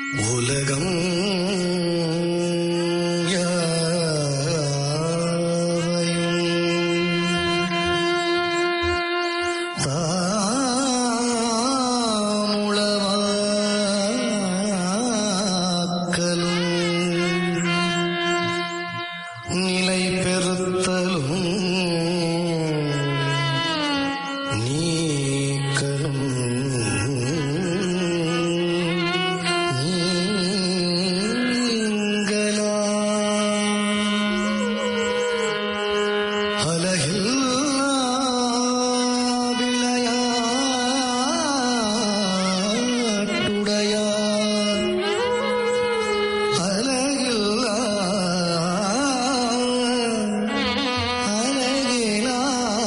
உலகம் தாமுளவாக்கலும் நிலை பெறுத்தலும் நீக்கலும் நீங்களாம் அலகில்லா விளையாட்டுடையார் அலகில்லா அலகிலா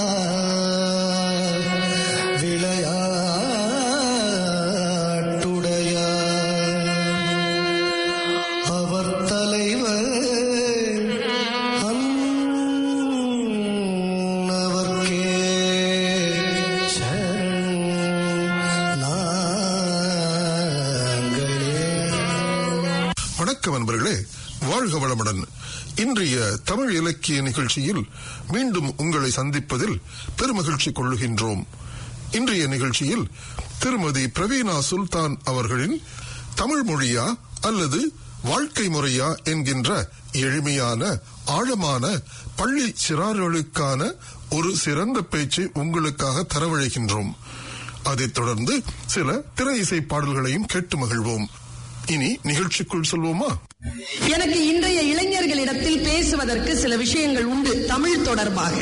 விளையாட்டுடையார் அவர் தலைவர் அன்னவர்க்கே நாங்களே வணக்கம் அன்பர்களே வாழ்க வளமுடன் இன்றைய தமிழ் இலக்கிய நிகழ்ச்சியில் மீண்டும் உங்களை சந்திப்பதில் பெருமகிழ்ச்சி கொள்ளுகின்றோம் இன்றைய நிகழ்ச்சியில் திருமதி பிரவீனா சுல்தான் அவர்களின் தமிழ் மொழியா அல்லது வாழ்க்கை முறையா என்கின்ற எளிமையான ஆழமான பள்ளி சிறார்களுக்கான ஒரு சிறந்த பேச்சை உங்களுக்காக தரவழைக்கின்றோம் அதைத் தொடர்ந்து சில திரை இசை பாடல்களையும் கேட்டு மகிழ்வோம் இனி நிகழ்ச்சிக்குள் செல்வோமா எனக்கு இன்றைய இளைஞர்களிடத்தில் பேசுவதற்கு சில விஷயங்கள் உண்டு தமிழ் தொடர்பாக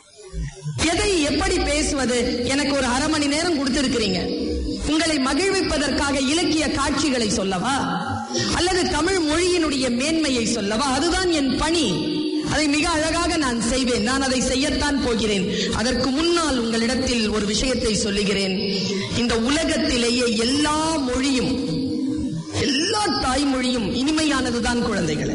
எதை எப்படி பேசுவது எனக்கு ஒரு அரை மணி நேரம் கொடுத்திருக்கிறீங்க உங்களை மகிழ்விப்பதற்காக இலக்கிய காட்சிகளை சொல்லவா அல்லது தமிழ் மொழியினுடைய மேன்மையை சொல்லவா அதுதான் என் பணி அதை மிக அழகாக நான் செய்வேன் நான் அதை செய்யத்தான் போகிறேன் அதற்கு முன்னால் உங்களிடத்தில் ஒரு விஷயத்தை சொல்லுகிறேன் இந்த உலகத்திலேயே எல்லா மொழியும் எல்லா தாய்மொழியும் இனிமையானதுதான் குழந்தைகளே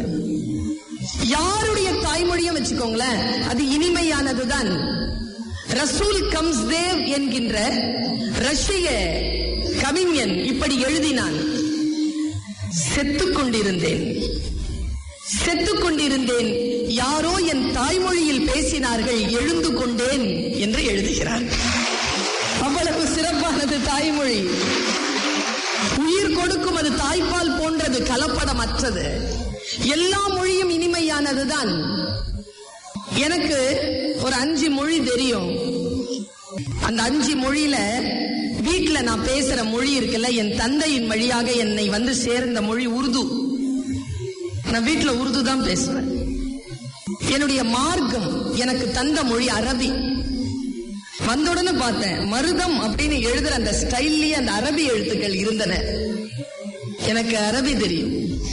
யாருடைய தாய்மொழியும் வச்சுக்கோங்களேன் அது இனிமையானதுதான் ரசூல் கம்ஸ் தேவ் என்கின்ற ரஷ்ய கவிஞன் இப்படி எழுதினான் செத்துக் கொண்டிருந்தேன் செத்துக் கொண்டிருந்தேன் யாரோ என் தாய்மொழியில் பேசினார்கள் எழுந்து கொண்டேன் என்று எழுதுகிறார் அவ்வளவு சிறப்பானது தாய்மொழி உயிர் கொடுக்கும் அது தாய்ப்பால் போன்றது கலப்படமற்றது எல்லா மொழியும் இனிமையானதுதான் எனக்கு ஒரு அஞ்சு மொழி தெரியும் அந்த அஞ்சு மொழியில வீட்டுல நான் பேசுற மொழி இருக்குல்ல என் தந்தையின் வழியாக என்னை வந்து சேர்ந்த மொழி உருது நான் வீட்டுல உருது தான் பேசுவேன் என்னுடைய மார்க்கம் எனக்கு தந்த மொழி அரபி வந்த உடனே பார்த்தேன் மருதம் அப்படின்னு எழுதுற அந்த ஸ்டைல்லயே அந்த அரபி எழுத்துக்கள் இருந்தன எனக்கு அரபி தெரியும்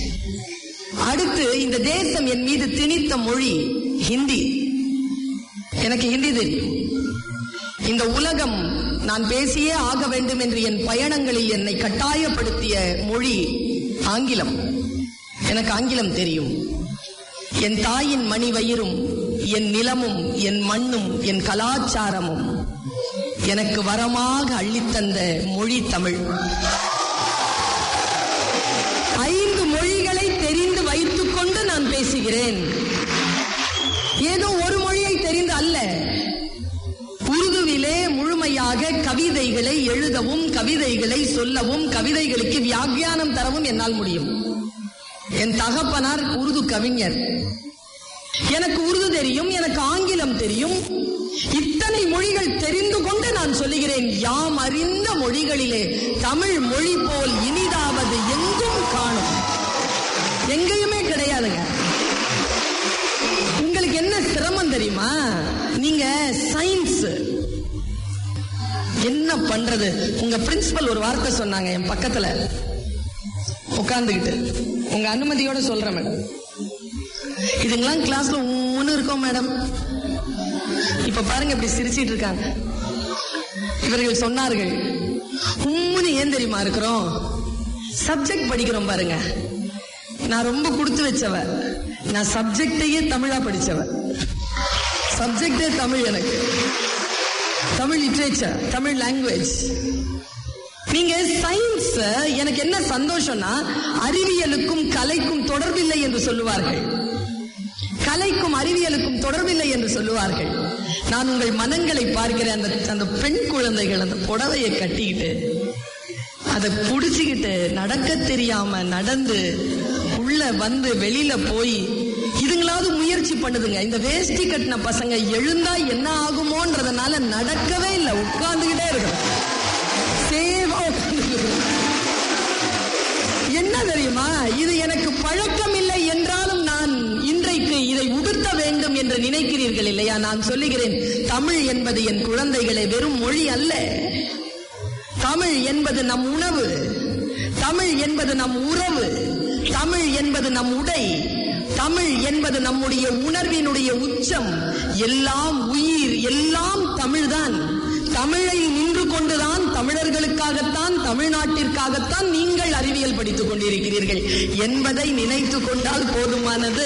அடுத்து இந்த தேசம் என் மீது திணித்த மொழி ஹிந்தி எனக்கு ஹிந்தி தெரியும் இந்த உலகம் நான் பேசியே ஆக வேண்டும் என்று என் பயணங்களில் என்னை கட்டாயப்படுத்திய மொழி ஆங்கிலம் எனக்கு ஆங்கிலம் தெரியும் என் தாயின் மணி வயிறும் என் நிலமும் என் மண்ணும் என் கலாச்சாரமும் எனக்கு வரமாக அள்ளித்தந்த மொழி தமிழ் ஐந்து மொழிகளை தெரிந்து வைத்துக் கொண்டு நான் பேசுகிறேன் ஏதோ ஒரு மொழியை தெரிந்து அல்ல உருதுவிலே முழுமையாக கவிதைகளை எழுதவும் கவிதைகளை சொல்லவும் கவிதைகளுக்கு வியாக்கியானம் தரவும் என்னால் முடியும் என் தகப்பனார் உருது கவிஞர் எனக்கு உருது தெரியும் எனக்கு ஆங்கிலம் தெரியும் இத்தனை மொழிகள் தெரிந்து கொண்டு நான் சொல்லுகிறேன் யாம் அறிந்த மொழிகளிலே தமிழ் மொழி போல் இனிதாவது எங்கும் காணும் எங்கேயுமே கிடையாதுங்க உங்களுக்கு என்ன சிரமம் தெரியுமா நீங்க சயின்ஸ் என்ன பண்றது உங்க பிரின்சிபல் ஒரு வார்த்தை சொன்னாங்க என் பக்கத்துல உட்கார்ந்துகிட்டு உங்க அனுமதியோட சொல்றேன் மேடம் இதுங்கெல்லாம் கிளாஸ்ல ஒண்ணு இருக்கோம் மேடம் இப்ப பாருங்க இப்படி சிரிச்சிட்டு இருக்காங்க இவர்கள் சொன்னார்கள் உம்முன்னு ஏன் தெரியுமா இருக்கிறோம் சப்ஜெக்ட் படிக்கிறோம் பாருங்க நான் ரொம்ப கொடுத்து வச்சவ நான் சப்ஜெக்டையே தமிழா படிச்சவ சப்ஜெக்டே தமிழ் எனக்கு தமிழ் லிட்ரேச்சர் தமிழ் லாங்குவேஜ் நீங்க சயின்ஸ் எனக்கு என்ன சந்தோஷம்னா அறிவியலுக்கும் கலைக்கும் தொடர்பில்லை என்று சொல்லுவார்கள் கலைக்கும் அறிவியலுக்கும் தொடர்பில்லை என்று சொல்லுவார்கள் நான் உங்கள் மனங்களை பார்க்கிறேன் அந்த அந்த பெண் குழந்தைகள் அந்த புடவையை கட்டிக்கிட்டு அதை புடிச்சுக்கிட்டு நடக்க தெரியாம நடந்து உள்ள வந்து வெளியில போய் இதுங்களாவது முயற்சி பண்ணுதுங்க இந்த வேஷ்டி கட்டின பசங்க எழுந்தா என்ன ஆகுமோன்றதுனால நடக்கவே இல்லை உட்கார்ந்துகிட்டே இருக்கு சேவா உட்கார்ந்துட்டு என்ன தெரியுமா இது எனக்கு பழக்கம் இல்லை என்றாலும் நான் இன்றைக்கு இதை உடுத்த வேண்டும் என்று நினைக்கிறீர்கள் இல்லையா நான் சொல்லுகிறேன் தமிழ் என்பது என் குழந்தைகளே வெறும் மொழி அல்ல தமிழ் என்பது நம் உணவு தமிழ் என்பது நம் உறவு தமிழ் என்பது நம் உடை தமிழ் என்பது நம்முடைய உணர்வினுடைய உச்சம் எல்லாம் உயிர் எல்லாம் தமிழ்தான் தமிழை நின்று கொண்டுதான் தமிழர்களுக்காகத்தான் தமிழ்நாட்டிற்காகத்தான் நீங்கள் அறிவியல் படித்துக் கொண்டிருக்கிறீர்கள் என்பதை நினைத்து கொண்டால் போதுமானது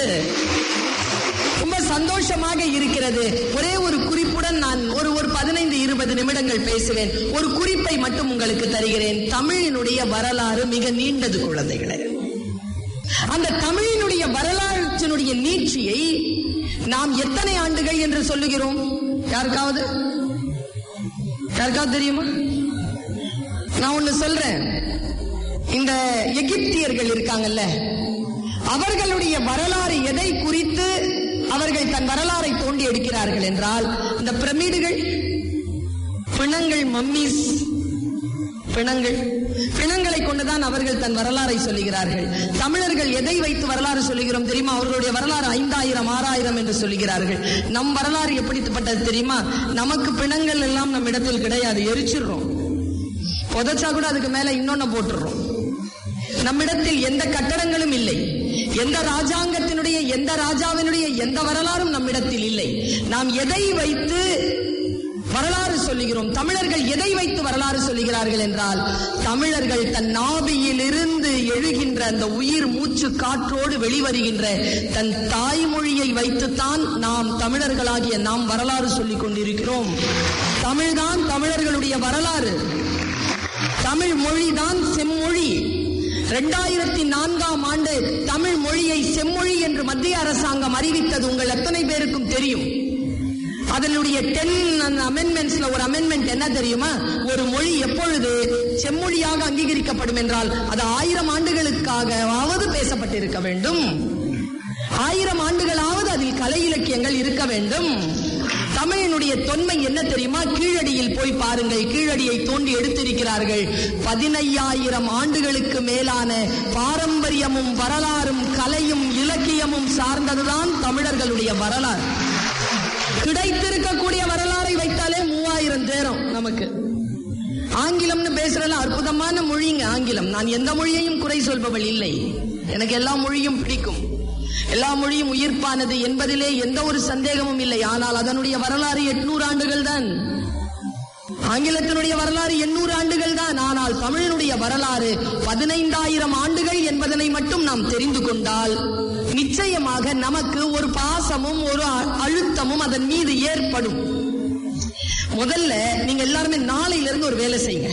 ரொம்ப சந்தோஷமாக இருக்கிறது ஒரே ஒரு குறிப்புடன் நான் ஒரு ஒரு பதினைந்து இருபது நிமிடங்கள் பேசுவேன் ஒரு குறிப்பை மட்டும் உங்களுக்கு தருகிறேன் தமிழினுடைய வரலாறு மிக நீண்டது குழந்தைகளே அந்த தமிழினுடைய வரலாற்றினுடைய நீட்சியை நாம் எத்தனை ஆண்டுகள் என்று சொல்லுகிறோம் யாருக்காவது யாருக்காவது தெரியுமா நான் ஒண்ணு சொல்றேன் இந்த எகிப்தியர்கள் இருக்காங்கல்ல அவர்களுடைய வரலாறு எதை குறித்து அவர்கள் தன் வரலாறை தோண்டி எடுக்கிறார்கள் என்றால் இந்த பிரமிடுகள் பிணங்கள் மம்மிஸ் பிணங்கள் பிணங்களை கொண்டுதான் அவர்கள் தன் வரலாறை சொல்லுகிறார்கள் தமிழர்கள் எதை வைத்து வரலாறு சொல்லுகிறோம் தெரியுமா அவர்களுடைய வரலாறு ஐந்தாயிரம் ஆறாயிரம் என்று சொல்லுகிறார்கள் நம் வரலாறு எப்படிப்பட்டது தெரியுமா நமக்கு பிணங்கள் எல்லாம் நம் இடத்தில் கிடையாது எரிச்சிடுறோம் புதைச்சா கூட அதுக்கு மேல இன்னொன்னு போட்டுடுறோம் நம்மிடத்தில் எந்த கட்டடங்களும் இல்லை எந்த ராஜாங்கத்தினுடைய எந்த ராஜாவினுடைய எந்த வரலாறும் நம்மிடத்தில் இல்லை நாம் எதை வைத்து வரலாறு சொல்லுகிறோம் தமிழர்கள் எதை வைத்து வரலாறு சொல்லுகிறார்கள் என்றால் தமிழர்கள் தன் நாபியிலிருந்து எழுகின்ற அந்த உயிர் மூச்சு காற்றோடு வெளிவருகின்ற தன் தாய்மொழியை வைத்துத்தான் நாம் தமிழர்களாகிய நாம் வரலாறு சொல்லிக் கொண்டிருக்கிறோம் தமிழ்தான் தமிழர்களுடைய வரலாறு தமிழ் மொழிதான் செம்மொழி இரண்டாயிரத்தி நான்காம் ஆண்டு தமிழ் மொழியை செம்மொழி என்று மத்திய அரசாங்கம் அறிவித்தது உங்கள் எத்தனை பேருக்கும் தெரியும் அதனுடைய டென் அமெண்ட்மெண்ட்ஸ்ல ஒரு அமெண்ட்மெண்ட் என்ன தெரியுமா ஒரு மொழி எப்பொழுது செம்மொழியாக அங்கீகரிக்கப்படும் என்றால் அது ஆயிரம் ஆண்டுகளுக்காகவாவது பேசப்பட்டிருக்க வேண்டும் ஆயிரம் ஆண்டுகளாவது அதில் கலை இலக்கியங்கள் இருக்க வேண்டும் தமிழினுடைய தொன்மை என்ன தெரியுமா கீழடியில் போய் பாருங்கள் கீழடியை தோண்டி எடுத்திருக்கிறார்கள் பதினையாயிரம் ஆண்டுகளுக்கு மேலான பாரம்பரியமும் வரலாறும் கலையும் இலக்கியமும் சார்ந்ததுதான் தமிழர்களுடைய வரலாறு கிடைத்திருக்கக்கூடிய வரலாறை வைத்தாலே மூவாயிரம் தேரும் நமக்கு ஆங்கிலம்னு பேசுறதுல அற்புதமான மொழிங்க ஆங்கிலம் நான் எந்த மொழியையும் குறை சொல்பவள் இல்லை எனக்கு எல்லா மொழியும் பிடிக்கும் எல்லா மொழியும் உயிர்ப்பானது என்பதிலே எந்த ஒரு சந்தேகமும் இல்லை ஆனால் அதனுடைய வரலாறு எட்நூறு ஆண்டுகள் தான் ஆங்கிலத்தினுடைய வரலாறு எண்ணூறு ஆண்டுகள் தான் ஆனால் தமிழினுடைய வரலாறு பதினைந்தாயிரம் ஆண்டுகள் என்பதனை மட்டும் நாம் தெரிந்து கொண்டால் நிச்சயமாக நமக்கு ஒரு பாசமும் ஒரு அ- அழுத்தமும் அதன் மீது ஏற்படும் முதல்ல நீங்க எல்லாருமே நாளையில இருந்து ஒரு வேலை செய்யுங்க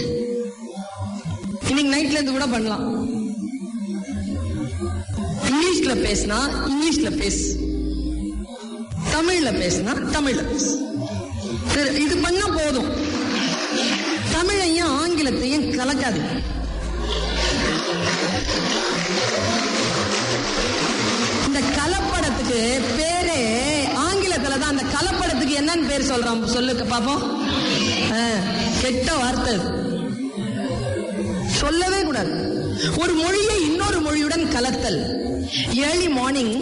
இன்னைக்கு நைட்ல இருந்து கூட பண்ணலாம் இங்கிலீஷ்ல பேசினா இங்கிலீஷ்ல பேசு தமிழ்ல பேசினா தமிழ்ல பேசு சரி, இது பண்ணா போதும் தமிழையும் ஆங்கிலத்தையும் கலக்காது இந்த கலப்படத்துக்கு பேரே ஆங்கிலத்துல தான் அந்த கலப்படத்துக்கு என்னன்னு பேர் சொல்றோம் சொல்லுங்க பாப்போம் ஆ, கெட்ட வார்த்தை அது. சொல்லவே கூடாது ஒரு மொழியை இன்னொரு மொழியுடன் கலத்தல் ஏர்லி மார்னிங்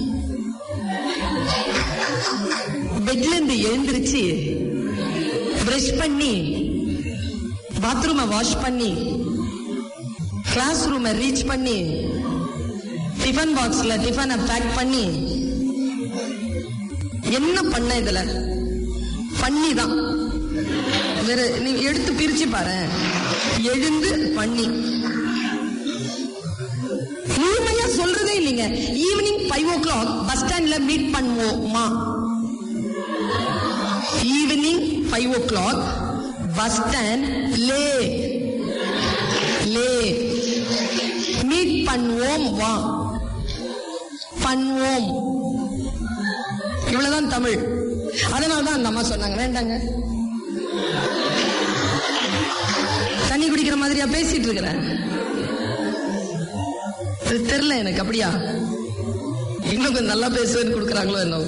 பெட்ல இருந்து எழுந்திருச்சு பிரஷ் பண்ணி பாத்ரூமை வாஷ் பண்ணி கிளாஸ் ரூமை ரீச் பண்ணி டிஃபன் பாக்ஸ்ல டிஃபனை பேக் பண்ணி என்ன பண்ண இதுல பண்ணி தான் வேற நீ எடுத்து பிரிச்சு பாரு எழுந்து பண்ணி முழுமையா சொல்றதே இல்லைங்க evening five o'clock bus ஸ்டாண்ட்ல மீட் பண்ணுவோமா evening five o'clock bus stand லே பண்ணுவோம் வா பண்ணுவோம் இவ்வளவுதான் தமிழ் அதனாலதான் அந்த அம்மா சொன்னாங்க வேண்டாங்க தண்ணி குடிக்கிற மாதிரியா பேசிட்டு இருக்கிறேன் அது தெரியல எனக்கு அப்படியா இன்னும் கொஞ்சம் நல்லா பேசுவேன்னு கொடுக்குறாங்களோ என்னவோ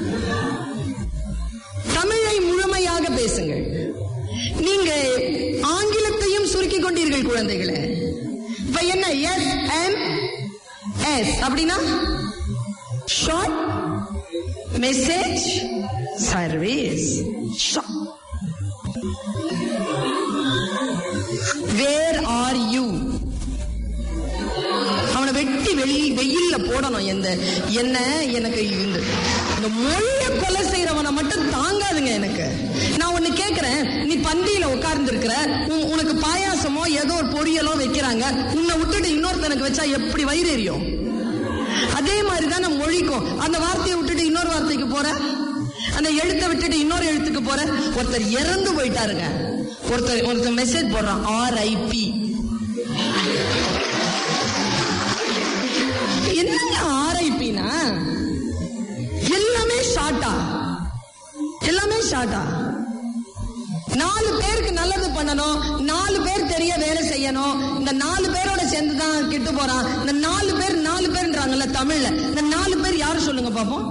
தமிழை முழுமையாக பேசுங்கள் நீங்க ஆங்கிலத்தையும் சுருக்கிக் கொண்டீர்கள் குழந்தைகளே இப்ப என்ன எஸ் எம் எஸ் அப்படின்னா short message service where are you அவனை வெட்டி வெளி வெயில்ல போடணும் எந்த என்ன எனக்கு இந்த இந்த மொழிய கொலை செய்யறவனை மட்டும் தாங்காதுங்க எனக்கு நான் ஒண்ணு கேக்குறேன் நீ பந்தியில உட்கார்ந்து இருக்கிற உனக்கு பாயாசமோ ஏதோ ஒரு பொரியலோ வைக்கிறாங்க உன்னை விட்டுட்டு இன்னொருத்தனுக்கு வச்சா எப்படி வயிறு எரியும் அதே மாதிரி தானே மொழிக்கும் அந்த வார்த்தையை விட்டுட்டு இன்னொரு வார்த்தைக்கு போற அந்த எழுத்தை விட்டுட்டு இன்னொரு எழுத்துக்கு போற ஒருத்தர் இறந்து போயிட்டாருங்க ஒருத்தர் ஒருத்தர் மெசேஜ் போடுறான் ஆர்ஐபி என்னங்க ஆர்ஐபினா எல்லாமே ஷார்ட்டா எல்லாமே ஷார்ட்டா நாலு பேருக்கு நல்லது பண்ணணும் நாலு பேர் தெரிய வேலை செய்யணும் இந்த நாலு பேரோட சேர்ந்து தான் கெட்டு போறான் இந்த நாலு பேர் நாலு பேர்ன்றாங்கல்ல தமிழ்ல இந்த நாலு பேர் யாரு சொல்லுங்க பாப்போம்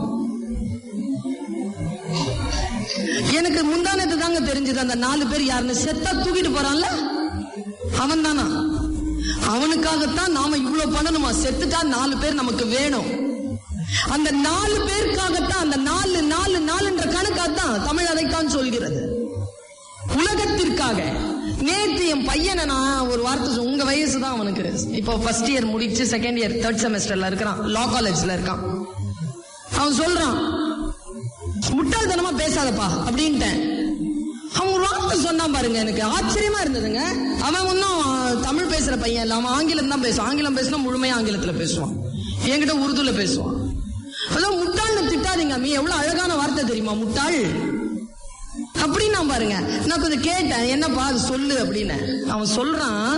எனக்கு முந்தானத்து தாங்க தெரிஞ்சது அந்த நாலு பேர் யாருன்னு செத்தா தூக்கிட்டு போறான்ல அவன் தானா அவனுக்காகத்தான் நாம இவ்வளவு பண்ணணுமா செத்துட்டா நாலு பேர் நமக்கு வேணும் அந்த நாலு பேருக்காகத்தான் அந்த நாலு நாலு நாலுன்ற கணக்காத்தான் தமிழ் அதைத்தான் சொல்கிறது உலகத்திற்காக நேத்து என் பையனை நான் ஒரு வார்த்தை சொ- உங்க வயசு தான் அவனுக்கு இப்போ ஃபர்ஸ்ட் இயர் முடிச்சு செகண்ட் இயர் தேர்ட் செமஸ்டர்ல இருக்கிறான் லா காலேஜ்ல இருக்கான் அவன் சொல்றான் முட்டாள்தனமா பேசாதப்பா அப்படின்ட்டேன் அவன் ஒரு வார்த்தை சொன்னான் பாருங்க எனக்கு ஆச்சரியமா இருந்ததுங்க அவன் ஒன்னும் தமிழ் பேசுற பையன் இல்ல அவன் ஆங்கிலம் தான் பேசுவான் ஆங்கிலம் பேசினா முழுமையா ஆங்கிலத்துல பேசுவான் என்கிட்ட உருதுல பேசுவான் அதான் முட்டாள்னு திட்டாதீங்க அம்மி எவ்வளவு அழகான வார்த்தை தெரியுமா முட்டாள் அப்படின்னு நான் பாருங்க நான் கொஞ்சம் கேட்டேன் என்னப்பா அது சொல்லு அப்படின்னு அவன் சொல்றான்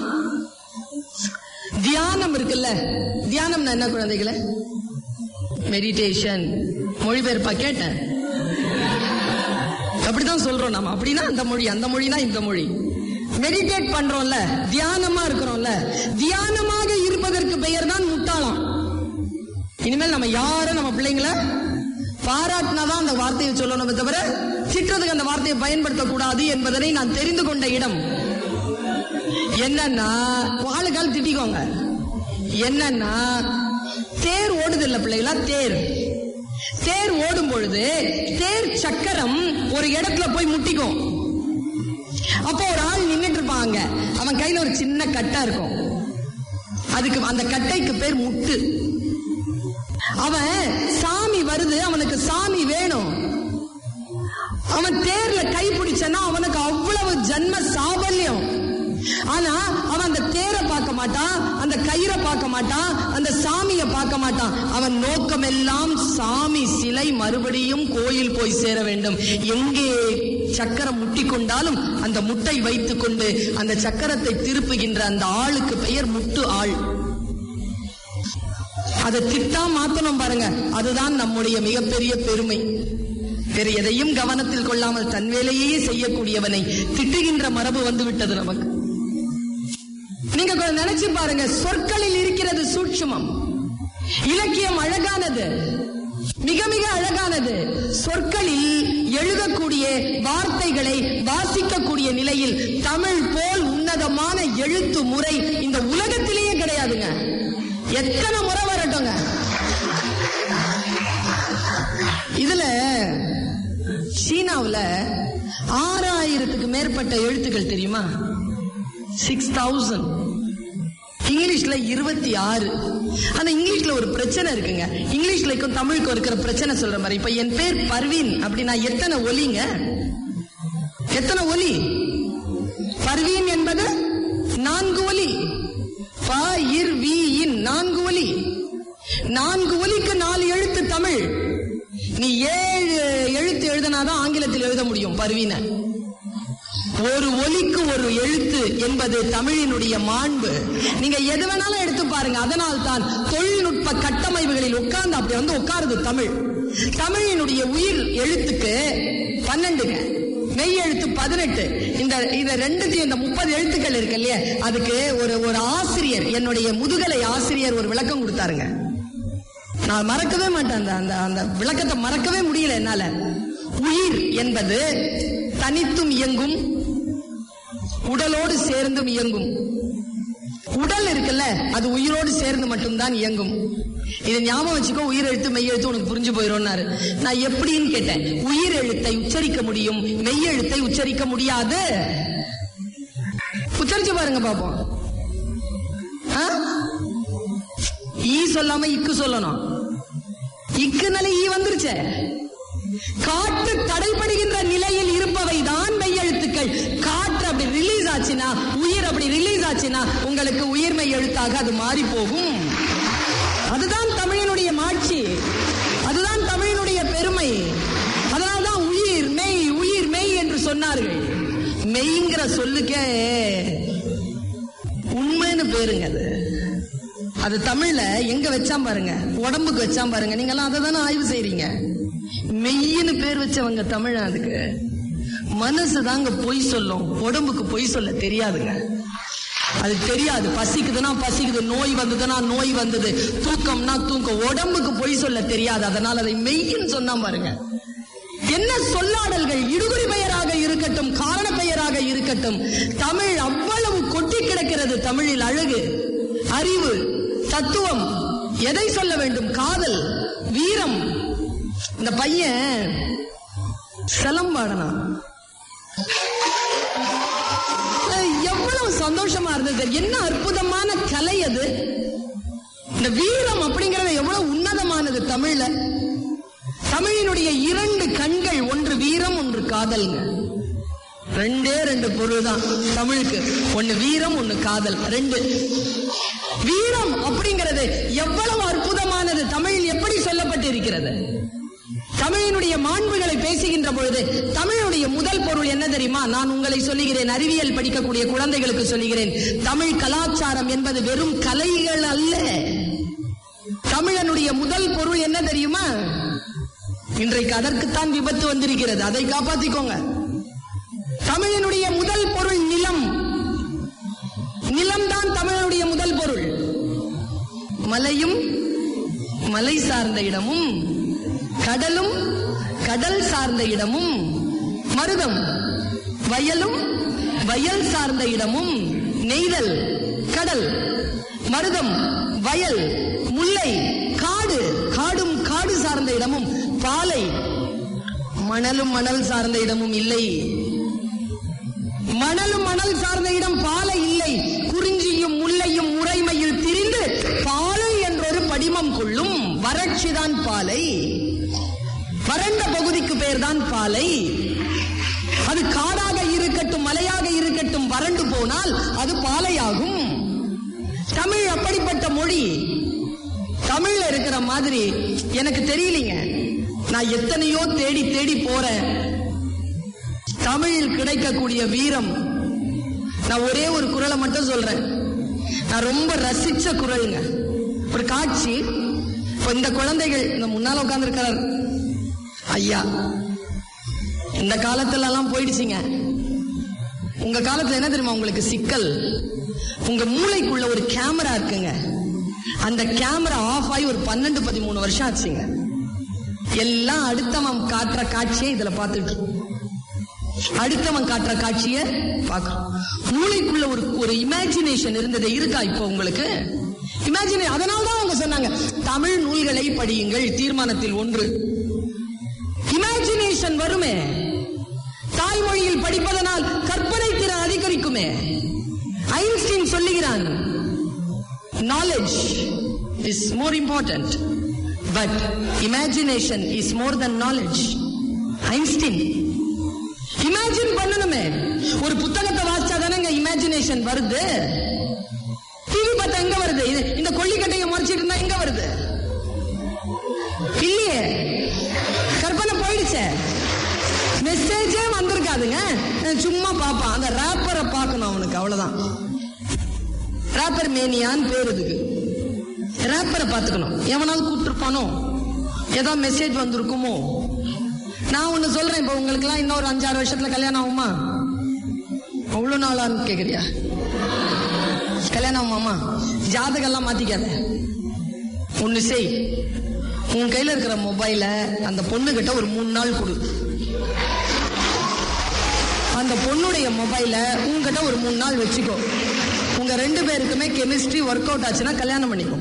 தியானம் இருக்குல்ல தியானம்னா என்ன குழந்தைகளே மெடிடேஷன் மொழிபெயர்ப்பா கேட்டேன் அப்படிதான் சொல்றோம் நாம அப்படின்னா அந்த மொழி அந்த மொழினா இந்த மொழி மெடிடேட் பண்றோம்ல தியானமா இருக்கிறோம்ல தியானமாக இருப்பதற்கு பெயர் தான் முட்டாளாம் இனிமேல் நம்ம யாரும் நம்ம பிள்ளைங்கள பாராட்டினாதான் அந்த வார்த்தையை சொல்லணுமே தவிர திட்டுறதுக்கு அந்த வார்த்தையை பயன்படுத்தக்கூடாது என்பதனை நான் தெரிந்து கொண்ட இடம் என்னன்னா ஆளுக்கால் திட்டிக்கோங்க என்னன்னா தேர் ஓடுது இல்ல பிள்ளைகளா தேர் தேர் ஓடும் பொழுது தேர் சக்கரம் ஒரு இடத்துல போய் முட்டிக்கும் அப்போ ஒரு ஆள் நின்னுட்டு இருப்பாங்க அவன் கையில ஒரு சின்ன கட்டை இருக்கும் அதுக்கு அந்த கட்டைக்கு பேர் முட்டு அவன் சாமி வருது அவனுக்கு சாமி வேணும் அவன் தேர்ல கை பிடிச்சனா அவனுக்கு அவ்வளவு ஜன்ம சாபல்யம் ஆனா அவன் அந்த தேரை பார்க்க மாட்டான் அந்த கயிறை பார்க்க மாட்டான் அந்த சாமியை பார்க்க மாட்டான் அவன் நோக்கமெல்லாம் சாமி சிலை மறுபடியும் கோயில் போய் சேர வேண்டும் எங்கே சக்கரம் முட்டிக்கொண்டாலும் அந்த முட்டை வைத்துக் கொண்டு அந்த சக்கரத்தை திருப்புகின்ற அந்த ஆளுக்கு பெயர் முட்டு ஆள் அதை திட்டா மாத்தணும் பாருங்க அதுதான் நம்முடைய மிகப்பெரிய பெருமை வேறு எதையும் கவனத்தில் கொள்ளாமல் தன் வேலையே செய்யக்கூடியவனை திட்டுகின்ற மரபு வந்து விட்டது நமக்கு நீங்க கொஞ்சம் நினைச்சு பாருங்க சொற்களில் இருக்கிறது சூட்சுமம் இலக்கியம் அழகானது மிக மிக அழகானது சொற்களில் எழுதக்கூடிய வார்த்தைகளை வாசிக்கக்கூடிய நிலையில் தமிழ் போல் உன்னதமான எழுத்து முறை இந்த உலகத்திலேயே கிடையாதுங்க எத்தனை முறை வரட்டுங்க இதுல சீனாவுல ஆறாயிரத்துக்கு மேற்பட்ட எழுத்துக்கள் தெரியுமா சிக்ஸ் தௌசண்ட் இங்கிலீஷ்ல இருபத்தி ஆறு ஆனா இங்கிலீஷ்ல ஒரு பிரச்சனை இருக்குங்க இங்கிலீஷ்லக்கும் தமிழுக்கும் இருக்கிற பிரச்சனை சொல்ற மாதிரி இப்ப என் பேர் பர்வீன் அப்படின்னா எத்தனை ஒலிங்க எத்தனை ஒலி பர்வீன் என்பது நான்கு ஒலி ப இர் வி இன் நான்கு ஒலி நான்கு ஒலிக்கு நாலு எழுத்து தமிழ் நீ ஏழு எழுத்து எழுதினாதான் ஆங்கிலத்தில் எழுத முடியும் பர்வீன ஒரு ஒலிக்கு ஒரு எழுத்து என்பது தமிழினுடைய மாண்பு நீங்க எது வேணாலும் எடுத்து பாருங்க அதனால் தான் தொழில்நுட்ப கட்டமைப்புகளில் உட்கார்ந்து அப்படி வந்து உட்காருது தமிழ் தமிழினுடைய உயிர் எழுத்துக்கு பன்னெண்டுங்க மெய் எழுத்து பதினெட்டு இந்த இந்த ரெண்டுத்தையும் இந்த முப்பது எழுத்துக்கள் இருக்கு இல்லையா அதுக்கு ஒரு ஒரு ஆசிரியர் என்னுடைய முதுகலை ஆசிரியர் ஒரு விளக்கம் கொடுத்தாருங்க நான் மறக்கவே மாட்டேன் அந்த அந்த அந்த விளக்கத்தை மறக்கவே முடியல என்னால உயிர் என்பது தனித்தும் இயங்கும் உடலோடு சேர்ந்தும் இயங்கும் உடல் இருக்குல்ல அது உயிரோடு சேர்ந்து மட்டும்தான் இயங்கும் இது ஞாபகம் வச்சுக்கோ உயிர் எழுத்து மெய் எழுத்து உனக்கு புரிஞ்சு போயிடும்னாரு நான் எப்படின்னு கேட்டேன் உயிர் எழுத்தை உச்சரிக்க முடியும் மெய் எழுத்தை உச்சரிக்க முடியாது உச்சரிச்சு பாருங்க பாப்போம் ஆ? ஈ சொல்லாம இக்கு சொல்லணும் இக்குனால ஈ வந்துருச்சே காற்று தடைபடுகின்ற நிலையில் இருப்பவை தான் மெய்யெழுத்துக்கள் காற்று அப்படி ரிலீஸ் ஆச்சுன்னா உயிர் அப்படி ரிலீஸ் ஆச்சுன்னா உங்களுக்கு உயிர்மெய் எழுத்தாக அது மாறி போகும் அதுதான் தமிழினுடைய மாட்சி அதுதான் தமிழினுடைய பெருமை அதனால்தான் உயிர் மெய் உயிர் மெய் என்று சொன்னார்கள் மெய்ங்கிற சொல்லுக்கே உண்மைன்னு பேருங்க அது அது தமிழ்ல எங்க வச்சாம் பாருங்க உடம்புக்கு வச்சாம் பாருங்க நீங்க எல்லாம் அதை தானே ஆய்வு செய்றீங்க மெய்யின்னு பேர் வச்சவங்க தமிழ் அதுக்கு மனசு தாங்க பொய் சொல்லும் உடம்புக்கு பொய் சொல்ல தெரியாதுங்க அது தெரியாது பசிக்குதுன்னா பசிக்குது நோய் வந்ததுன்னா நோய் வந்தது தூக்கம்னா தூக்கம் உடம்புக்கு பொய் சொல்ல தெரியாது அதனால அதை மெய்யின்னு சொன்னா பாருங்க என்ன சொல்லாடல்கள் இடுகுறி பெயராக இருக்கட்டும் காரண பெயராக இருக்கட்டும் தமிழ் அவ்வளவு கொட்டி கிடக்கிறது தமிழில் அழகு அறிவு தத்துவம் எதை சொல்ல வேண்டும் காதல் வீரம் இந்த பையன் சிலம்பாடனா எவ்வளவு சந்தோஷமா இருந்தது என்ன அற்புதமான கலை அது இந்த வீரம் அப்படிங்கறது எவ்வளவு உன்னதமானது தமிழ்ல தமிழினுடைய இரண்டு கண்கள் ஒன்று வீரம் ஒன்று காதல்ங்க ரெண்டே ரெண்டு பொருள் தான் தமிழுக்கு ஒன்னு வீரம் ஒன்னு காதல் ரெண்டு வீரம் அப்படிங்கிறது எவ்வளவு அற்புதமானது தமிழில் எப்படி சொல்லப்பட்டு இருக்கிறது தமிழினுடைய மாண்புகளை பேசுகின்ற பொழுது தமிழுடைய முதல் பொருள் என்ன தெரியுமா நான் உங்களை சொல்லுகிறேன் அறிவியல் படிக்கக்கூடிய குழந்தைகளுக்கு சொல்லுகிறேன் தமிழ் கலாச்சாரம் என்பது வெறும் கலைகள் அல்ல தமிழனுடைய முதல் பொருள் என்ன தெரியுமா இன்றைக்கு அதற்குத்தான் விபத்து வந்திருக்கிறது அதை காப்பாத்திக்கோங்க தமிழனுடைய முதல் பொருள் நிலம் நிலம்தான் தமிழனுடைய முதல் பொருள் மலையும் மலை சார்ந்த இடமும் கடலும் கடல் சார்ந்த இடமும் மருதம் வயலும் வயல் சார்ந்த இடமும் நெய்தல் கடல் மருதம் வயல் முல்லை காடு காடும் காடு சார்ந்த இடமும் பாலை மணலும் மணல் சார்ந்த இடமும் இல்லை மணலும் மணல் சார்ந்த இடம் பாலை இல்லை குறிஞ்சியும் முல்லையும் முறைமையில் திரிந்து பாலை என்றொரு படிமம் கொள்ளும் வறட்சிதான் பாலை வறண்ட பகுதிக்கு பெயர்தான் பாலை அது காடாக இருக்கட்டும் மலையாக இருக்கட்டும் வறண்டு போனால் அது பாலையாகும் தமிழ் அப்படிப்பட்ட மொழி தமிழ்ல இருக்கிற மாதிரி எனக்கு தெரியலீங்க நான் எத்தனையோ தேடி தேடி போறேன் தமிழில் கிடைக்கக்கூடிய வீரம் நான் ஒரே ஒரு குரலை மட்டும் சொல்றேன் நான் ரொம்ப ரசிச்ச குரலுங்க ஒரு காட்சி இப்ப இந்த குழந்தைகள் இந்த முன்னால உட்கார்ந்து ஐயா இந்த காலத்துல எல்லாம் போயிடுச்சுங்க உங்க காலத்துல என்ன தெரியுமா உங்களுக்கு சிக்கல் உங்க மூளைக்குள்ள ஒரு கேமரா இருக்குங்க அந்த கேமரா ஆஃப் ஆகி ஒரு பன்னெண்டு பதிமூணு வருஷம் ஆச்சுங்க எல்லாம் அடுத்தவன் காட்டுற காட்சியை இதுல பார்த்துட்டு இருக்கோம். அடுத்தவன் காட்டுற காட்சிய பார்க்கிறோம் மூளைக்குள்ள ஒரு ஒரு இமேஜினேஷன் இருந்தது இருக்கா இப்போ உங்களுக்கு இமேஜினே அதனால தான் அவங்க சொன்னாங்க தமிழ் நூல்களை படியுங்கள் தீர்மானத்தில் ஒன்று இமேஜினேஷன் வருமே தாய்மொழியில் படிப்பதனால் கற்பனை திறன் அதிகரிக்குமே ஐன்ஸ்டீன் சொல்லுகிறான் knowledge is more important but imagination is more than knowledge Einstein imagine பண்ணணுமே ஒரு புத்தகத்தை வாசிச்சா தானே இமேஜினேஷன் வருது டிவி பார்த்தா எங்க வருது இது- இந்த கொல்லிக்கட்டையை மறைச்சிட்டு இருந்தா எங்க வருது இல்லையே கற்பனை போயிடுச்சே மெசேஜே வந்திருக்காதுங்க சும்மா பார்ப்பான் அந்த ரேப்பரை பார்க்கணும் அவனுக்கு அவ்வளவுதான் ரேப்பர் மேனியான்னு பேர் இதுக்கு ரேப்பரை பார்த்துக்கணும் எவனாவது கூப்பிட்டுருப்பானோ ஏதோ மெசேஜ் வந்திருக்குமோ நான் ஒண்ணு சொல்றேன் இப்ப உங்களுக்குலாம் இன்னொரு அஞ்சாறு வருஷத்துல கல்யாணம் ஆகுமா அவ்வளவு நாளான்னு கேக்குறியா கல்யாணம் ஆகுமாமா ஜாதகம்லாம் மாத்திக்காத ஒண்ணு செய் உன் கையில இருக்கிற மொபைல அந்த பொண்ணு கிட்ட ஒரு மூணு நாள் கொடு அந்த பொண்ணுடைய மொபைல உங்ககிட்ட ஒரு மூணு நாள் வச்சுக்கோ உங்க ரெண்டு பேருக்குமே கெமிஸ்ட்ரி ஒர்க் அவுட் ஆச்சுன்னா கல்யாணம் பண்ணிக்கோ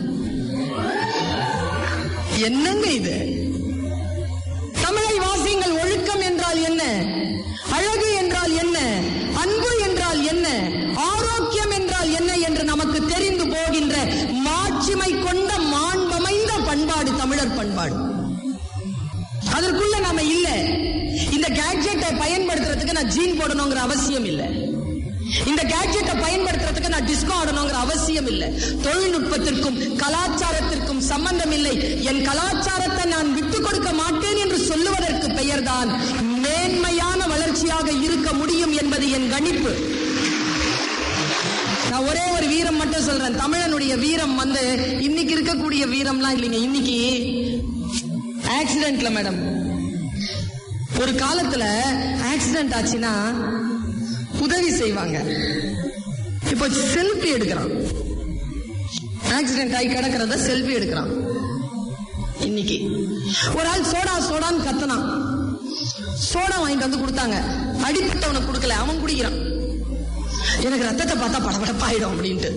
என்னங்க இது தமிழை வாசியுங்கள் ஒழுக்கம் என்றால் என்ன அழகு என்றால் என்ன அன்பு என்றால் என்ன ஆரோக்கியம் என்றால் என்ன என்று நமக்கு தெரிந்து போகின்ற மாட்சிமை கொண்ட மாண்பமைந்த பண்பாடு தமிழர் பண்பாடு அதற்குள்ள நாம இல்ல இந்த கேட்ஜெட்டை பயன்படுத்துறதுக்கு நான் ஜீன் போடணுங்கிற அவசியம் இல்லை இந்த கேட்ஜெட்டை பயன்படுத்துறதுக்கு நான் டிஸ்கோ ஆடணுங்கிற அவசியம் இல்லை தொழில்நுட்பத்திற்கும் கலாச்சாரத்திற்கும் சம்பந்தம் இல்லை என் கலாச்சாரத்தை நான் விட்டுக் கொடுக்க மாட்டேன் என்று சொல்லுவதற்கு பெயர்தான் மேன்மையான வளர்ச்சியாக இருக்க முடியும் என்பது என் கணிப்பு நான் ஒரே ஒரு வீரம் மட்டும் சொல்றேன் தமிழனுடைய வீரம் வந்து இன்னைக்கு இருக்கக்கூடிய வீரம்லாம் இல்லைங்க இன்னைக்கு ஆக்சிடென்ட்ல மேடம் ஒரு காலத்துல ஆக்சிடென்ட் ஆச்சுன்னா உதவி செய்வாங்க இப்போ செல்ஃபி எடுக்கிறான் ஆக்சிடென்ட் ஆகி கிடக்கிறத செல்ஃபி எடுக்கிறான் இன்னைக்கு ஒரு ஆள் சோடா சோடான்னு கத்துனான் சோடா வாங்கிட்டு வந்து கொடுத்தாங்க அடிப்பட்டவனுக்கு கொடுக்கல அவன் குடிக்கிறான் எனக்கு ரத்தத்தை பார்த்தா படபடப்பாயிடும் அப்படின்ட்டு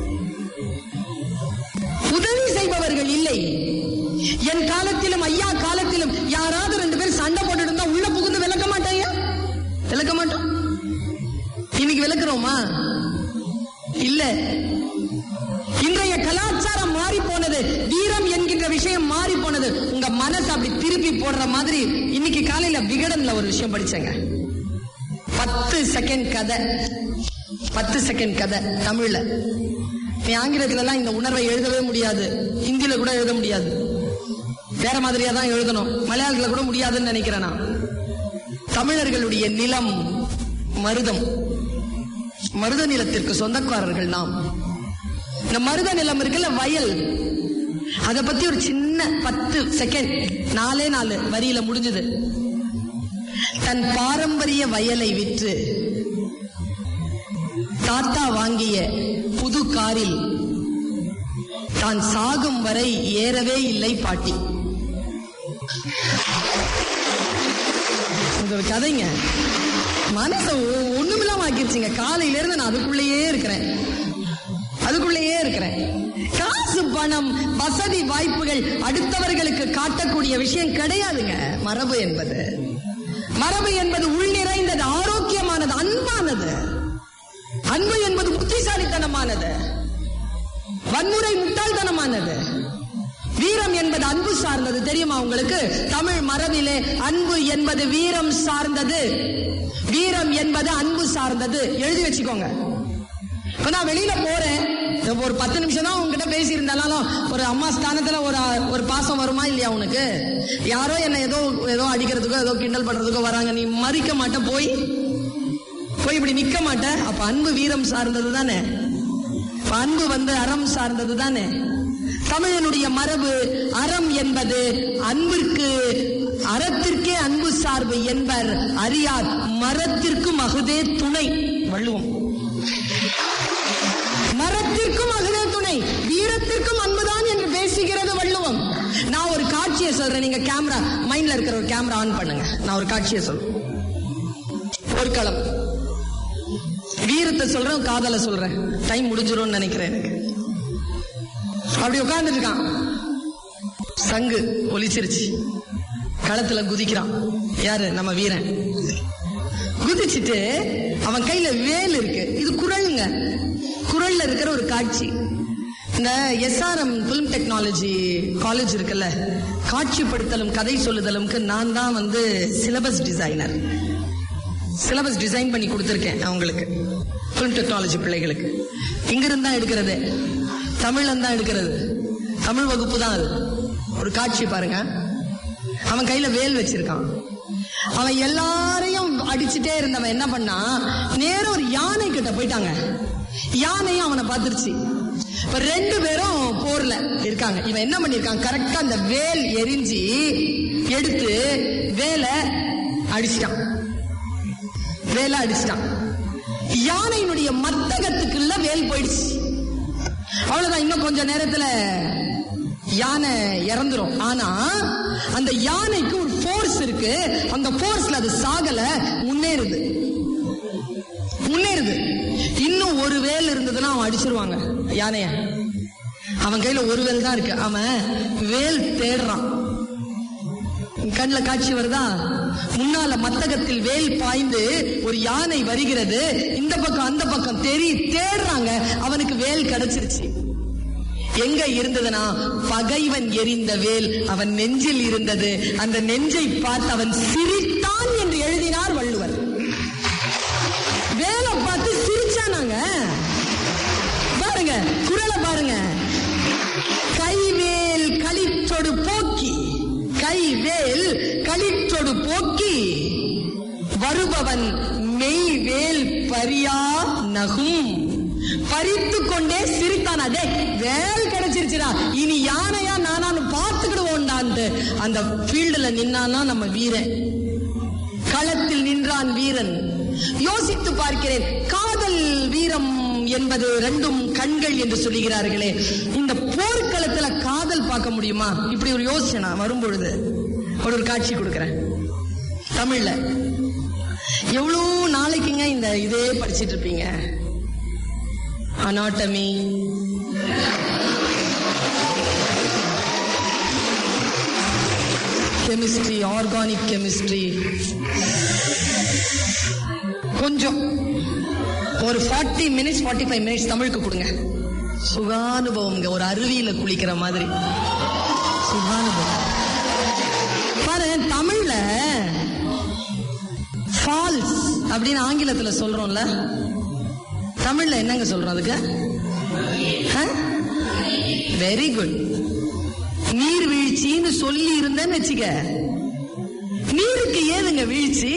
உதவி செய்பவர்கள் இல்லை என் காலத்திலும் ஐயா காலத்திலும் யாராவது ரெண்டு பேர் சண்டை போட்டுட்டு இருந்தா உள்ள புகுந்து விளக்க மாட்டாங்க விளக்க மாட்டோம் இன்னைக்கு விளக்குறோமா இல்ல இன்றைய கலாச்சாரம் மாறி போனது வீரம் என்கின்ற விஷயம் மாறி போனது உங்க மனசு அப்படி திருப்பி போடுற மாதிரி இன்னைக்கு காலையில விகடன்ல ஒரு விஷயம் படிச்சேங்க பத்து செகண்ட் கதை பத்து செகண்ட் கதை தமிழ்ல நீ ஆங்கிலத்துல எல்லாம் இந்த உணர்வை எழுதவே முடியாது ஹிந்தியில கூட எழுத முடியாது வேற மாதிரியா தான் எழுதணும் மலையாளத்துல கூட முடியாதுன்னு நினைக்கிறேன் நான் தமிழர்களுடைய நிலம் மருதம் மருத நிலத்திற்கு சொந்தக்காரர்கள் நாம் இந்த மருத நிலம் இருக்குல்ல வயல் அத பத்தி ஒரு சின்ன பத்து செகண்ட் நாலே நாலு வரியில முடிஞ்சது தன் பாரம்பரிய வயலை விற்று தாத்தா வாங்கிய புது காரில் தான் சாகும் வரை ஏறவே இல்லை பாட்டி இது ஒரு கதைங்க மனச ஒ- ஒண்ணுமில்லாம ஆக்கிருச்சுங்க காலையில இருந்து நான் அதுக்குள்ளேயே இருக்கிறேன் அதுக்குள்ளேயே இருக்கிறேன் காசு பணம் வசதி வாய்ப்புகள் அடுத்தவர்களுக்கு காட்டக்கூடிய விஷயம் கிடையாதுங்க மரபு என்பது மரபு என்பது உள் நிறைந்தது ஆரோக்கியமானது அன்பானது அன்பு என்பது புத்திசாலித்தனமானது வன்முறை முட்டாள்தனமானது வீரம் என்பது அன்பு சார்ந்தது தெரியுமா உங்களுக்கு தமிழ் மரபிலே அன்பு என்பது வீரம் சார்ந்தது வீரம் என்பது அன்பு சார்ந்தது எழுதி வச்சுக்கோங்க இப்ப நான் வெளியில போறேன் இப்ப ஒரு பத்து நிமிஷம் தான் உங்ககிட்ட பேசி இருந்தாலும் ஒரு அம்மா ஸ்தானத்துல ஒரு ஒரு பாசம் வருமா இல்லையா உனக்கு யாரோ என்ன ஏதோ ஏதோ அடிக்கிறதுக்கோ ஏதோ கிண்டல் பண்றதுக்கோ வராங்க நீ மறிக்க மாட்ட போய் போய் இப்படி நிக்க மாட்ட அப்ப அன்பு வீரம் சார்ந்தது தானே அப்ப அன்பு வந்து அறம் சார்ந்தது தானே தமிழனுடைய மரபு அறம் என்பது அன்பிற்கு அறத்திற்கே அன்பு சார்பு என்பர் அறியார் மரத்திற்கும் அகுதே துணை வள்ளுவம் மரத்திற்கும் அகுதே துணை வீரத்திற்கும் அன்புதான் என்று பேசுகிறது வள்ளுவம் நான் ஒரு காட்சியை சொல்றேன் நீங்க கேமரா மைண்ட்ல இருக்கிற ஒரு கேமரா ஆன் பண்ணுங்க நான் ஒரு காட்சியை சொல்றேன் போர்க்களம் வீரத்தை சொல்றேன் காதலை சொல்றேன் டைம் முடிஞ்சிரும்னு நினைக்கிறேன் எனக்கு அப்படி உட்கார்ந்துட்டு இருக்கான் சங்கு ஒலிச்சிருச்சு களத்துல குதிக்கிறான் யாரு நம்ம வீரன் குதிச்சுட்டு அவன் கையில வேல் இருக்கு இது குரலுங்க குரல்ல இருக்கிற ஒரு காட்சி இந்த எஸ்ஆர்எம் பிலிம் டெக்னாலஜி காலேஜ் இருக்குல்ல காட்சிப்படுத்தலும் கதை சொல்லுதலும்க்கு நான் தான் வந்து சிலபஸ் டிசைனர் சிலபஸ் டிசைன் பண்ணி கொடுத்துருக்கேன் அவங்களுக்கு ஃபிலிம் டெக்னாலஜி பிள்ளைகளுக்கு இங்கிருந்து தான் எடுக்கிறது தமிழ்ல தான் எடுக்கிறது தமிழ் வகுப்பு தான் அது ஒரு காட்சி பாருங்க அவன் கையில வேல் வச்சிருக்கான் அவன் எல்லாரையும் அடிச்சுட்டே இருந்தவன் என்ன பண்ணா நேரா ஒரு யானை கிட்ட போயிட்டாங்க யானையும் அவனை பார்த்துருச்சு இப்ப ரெண்டு பேரும் போர்ல இருக்காங்க இவன் என்ன பண்ணிருக்கான் கரெக்டா அந்த வேல் எரிஞ்சு எடுத்து வேலை அடிச்சிட்டான் வேலை அடிச்சிட்டான் யானையினுடைய மத்தகத்துக்குள்ள வேல் போயிடுச்சு அவ்வளவுதான் இன்னும் கொஞ்ச நேரத்துல யானை இறந்துரும் ஆனா அந்த யானைக்கு ஒரு ஃபோர்ஸ் இருக்கு அந்த ஃபோர்ஸ்ல அது சாகல முன்னேறுது முன்னேறுது இன்னும் ஒரு வேல் இருந்ததுன்னா அவன் அடிச்சிருவாங்க யானைய அவன் கையில ஒரு வேல் தான் இருக்கு அவன் வேல் தேடுறான் கண்ணுல காட்சி வருதா முன்னால மத்தகத்தில் வேல் பாய்ந்து ஒரு யானை வருகிறது இந்த பக்கம் அந்த பக்கம் தெரி தேடுறாங்க அவனுக்கு வேல் கிடைச்சிருச்சு எங்க இருந்ததுன்னா பகைவன் எரிந்த வேல் அவன் நெஞ்சில் இருந்தது அந்த நெஞ்சை பார்த்து அவன் சிரித்தான் என்று எழுதினார் வள்ளுவர் வேலை பார்த்து சிரிச்சானாங்க பாருங்க குரலை பாருங்க கைவேல் களிற்றொடு போக்கி கைவேல் களிற்றொடு போக்கி வருபவன் மெய்வேல் பரியா நகும் பறித்து கொண்டே சிரித்தான் அதே வேல் கிடைச்சிருச்சுடா இனி யானையா நானான்னு பார்த்துக்கிடுவோண்டான்ட்டு அந்த ஃபீல்டுல நின்னானா நம்ம வீரன் களத்தில் நின்றான் வீரன் யோசித்து பார்க்கிறேன் காதல் வீரம் என்பது ரெண்டும் கண்கள் என்று சொல்லுகிறார்களே இந்த போர்க்களத்துல காதல் பார்க்க முடியுமா இப்படி ஒரு யோசனை வரும் பொழுது ஒரு ஒரு காட்சி கொடுக்கிறேன் தமிழ்ல எவ்வளவு நாளைக்குங்க இந்த இதே படிச்சிட்டு இருப்பீங்க அனாட்டமி கெமிஸ்ட்ரி ஆர்கானிக் கெமிஸ்ட்ரி கொஞ்சம் ஒரு forty minutes forty five minutes தமிழுக்கு கொடுங்க சுகானுபவம்ங்க ஒரு அருவியில குளிக்கிற மாதிரி சுகானுபவம் பாரு தமிழ்ல ஃபால்ஸ் அப்படின்னு ஆங்கிலத்துல சொல்றோம்ல தமிழ்ல என்னங்க சொல்றோம் அதுக்கு வெரி குட் நீர்வீழ்ச்சின்னு சொல்லி இருந்தேன்னு வச்சுக்க நீருக்கு ஏதுங்க வீழ்ச்சி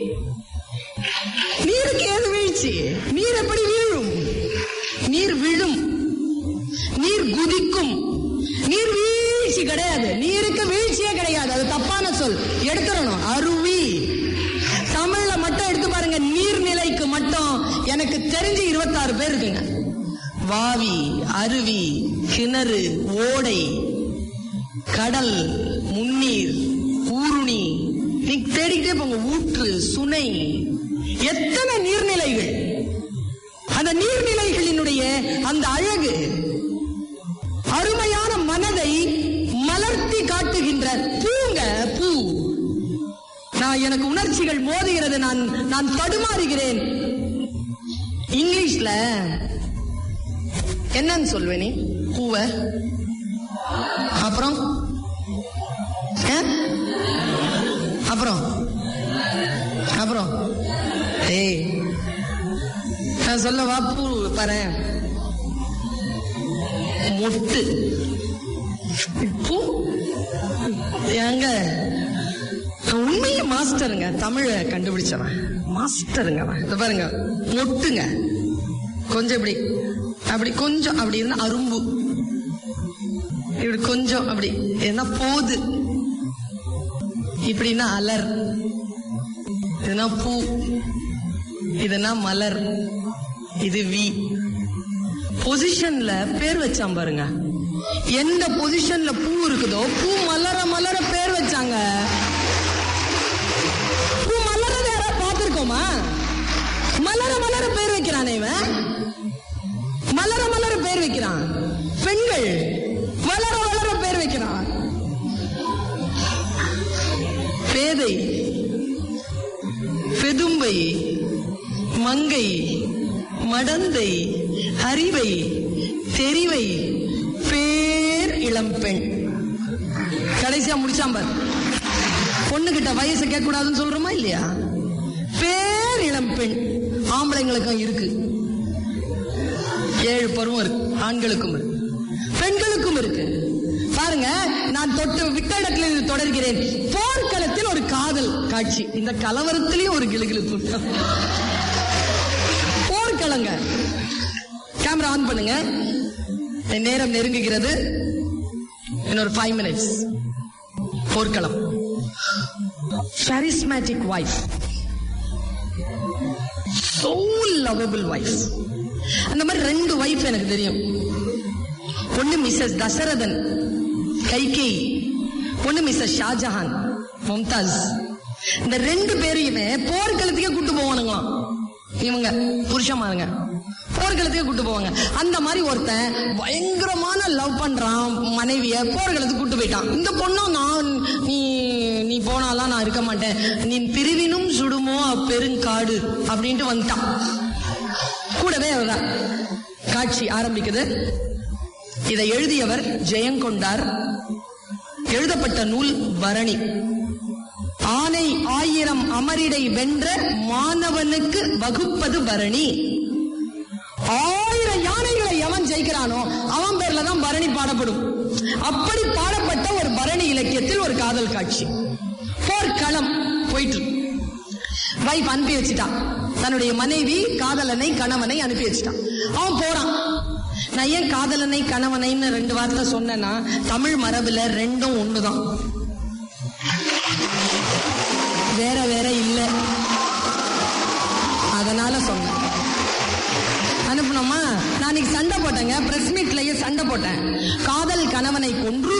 நீருக்கு ஏது வீழ்ச்சி நீர் எப்படி வீழும் நீர் விழும் நீர் குதிக்கும் நீர் வீழ்ச்சி கிடையாது நீருக்கு வீழ்ச்சியே கிடையாது அது தப்பான சொல் எடுத்துடணும் அருவி தமிழ்ல மட்டும் எடுத்து பாருங்க நீர்நிலைக்கு மட்டும் எனக்கு தெரிஞ்சு இருபத்தாறு பேர் இருக்குங்க வாவி அருவி கிணறு ஓடை கடல் முன்னீர் ஊருணி நீங்க தேடிக்கிட்டே போங்க ஊற்று சுனை எத்தனை நீர்நிலைகள் அந்த நீர்நிலைகளினுடைய அந்த அழகு அருமையான மனதை மலர்த்தி காட்டுகின்ற பூங்க பூ நான் எனக்கு உணர்ச்சிகள் மோதுகிறது நான் நான் தடுமாறுகிறேன் இங்கிலீஷ்ல என்னன்னு சொல்வேன் நீ பூவ அப்புறம் ஆ? அப்புறம் அப்புறம் ஏய் நான் சொல்லவா பூ பாரு மொட்டு பூ ஏங்க நான் உண்மைய மாஸ்டருங்க தமிழ கண்டுபிடிச்சவன் மாஸ்டருங்க அவன். இதோ பாருங்க மொட்டுங்க கொஞ்சம் இப்படி அப்படி கொஞ்சம் அப்படி இருந்தா அரும்பு இப்படி கொஞ்சம் அப்படி என்ன போது இப்படின்னா அலர் இதுனா பூ இதுனா மலர் இது வி பொசிஷன்ல பேர் வச்சான் பாருங்க எந்த பொசிஷன்ல பூ இருக்குதோ பூ மலர மலர பேர் வச்சாங்க பூ மலரத யாராவது பார்த்திருக்கோமா மலர மலர பேர் வைக்கிறானே இவன் மலர மலர பேர் வைக்கிறான் பெண்கள் வளர வளர பேர் வைக்கிறான் பேதை பெதும்பை மங்கை மடந்தை அறிவை தெரிவை பேர் இளம்பெண் கடைசியா முடிச்சாம் பார் பொண்ணுகிட்ட வயசு கேட்க கூடாதுன்னு சொல்றோமா இல்லையா பேர் இளம்பெண் ஆம்பளைங்களுக்கும் இருக்கு ஏழு பருவம் இருக்கு ஆண்களுக்கும் இருக்கு பெண்களுக்கும் இருக்கு பாருங்க நான் தொட்டு விட்ட இடத்துல இருந்து தொடர்கிறேன் போர்க்களத்தில் ஒரு காதல் காட்சி இந்த கலவரத்திலேயும் ஒரு கிளுகிழுப்பு போர்க்களங்க கேமரா ஆன் பண்ணுங்க என் நேரம் நெருங்குகிறது இன்னொரு ஃபைவ் மினிட்ஸ் போர்க்களம் charismatic wife so lovable wife அந்த மாதிரி ரெண்டு வைஃப் எனக்கு தெரியும் ஒன்னு மிஸ்ஸஸ் தசரதன் கைகேயி ஒன்னு மிஸ்ஸஸ் ஷாஜஹான் மும்தாஸ் இந்த ரெண்டு பேரையுமே போர்க்களத்துக்கே கூட்டு போவானுங்களாம் இவங்க புருஷமாருங்க போர்க்களத்துக்கே கூட்டு போவாங்க அந்த மாதிரி ஒருத்தன் பயங்கரமான லவ் பண்றான் மனைவிய போர்க்களத்துக்கு கூட்டு போயிட்டான் இந்த பொண்ணும் நான் நீ நீ போனாலாம் நான் இருக்க மாட்டேன் நீ பிரிவினும் சுடுமோ அப்பெருங்காடு அப்படின்ட்டு வந்துட்டான் கூடவே அவர்தான் காட்சி ஆரம்பிக்குது இதை எழுதியவர் ஜெயங்கொண்டார் எழுதப்பட்ட நூல் பரணி ஆனை ஆயிரம் அமரிடை வென்ற மாணவனுக்கு வகுப்பது பரணி ஆயிரம் யானைகளை எவன் ஜெயிக்கிறானோ அவன் பேர்ல தான் பரணி பாடப்படும் அப்படி பாடப்பட்ட ஒரு பரணி இலக்கியத்தில் ஒரு காதல் காட்சி போர்க்களம் போயிட்டு வைஃப் அனுப்பி வச்சுட்டான் தன்னுடைய மனைவி காதலனை கணவனை அனுப்பி வச்சுட்டான் அவன் போறான் நான் ஏன் காதலனை கணவனைன்னு ரெண்டு வார்த்தை சொன்னேன்னா தமிழ் மரபுல ரெண்டும் ஒண்ணுதான் வேற வேற இல்ல அதனால சொன்னேன் அனுப்பணுமா நான் இன்னைக்கு சண்டை போட்டேங்க பிரஸ் மீட்லயே சண்டை போட்டேன் காதல் கணவனை கொன்று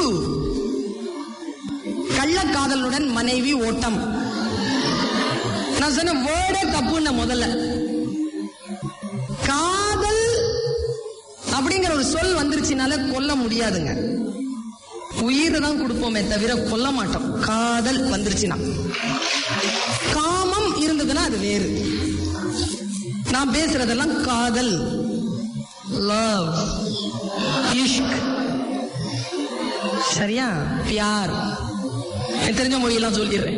கள்ளக்காதலுடன் மனைவி ஓட்டம் நான் சொன்ன வேர்டே தப்புன்ன முதல்ல காதல் அப்படிங்கிற ஒரு சொல் வந்துருச்சுனால கொல்ல முடியாதுங்க உயிரை தான் கொடுப்போமே தவிர கொல்ல மாட்டோம் காதல் வந்துருச்சுன்னா காமம் இருந்ததுன்னா அது வேறு நான் பேசுறதெல்லாம் காதல் லவ் இஷ்க் சரியா பியார் எனக்கு தெரிஞ்ச மொழியெல்லாம் சொல்லிடுறேன்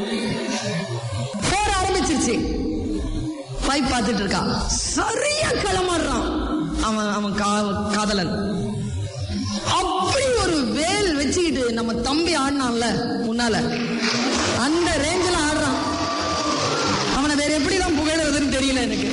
போர் ஆரம்பிச்சிருச்சு பைப் பார்த்துட்டு இருக்கா சரியா களமாடுறான் அவன் அவன் கா- காதலன் அப்படி ஒரு வேல் வச்சுக்கிட்டு நம்ம தம்பி ஆடினான்ல முன்னால அந்த ரேஞ்சில் ஆடுறான் அவனை வேற எப்படி தான் புகழறதுன்னு தெரியல எனக்கு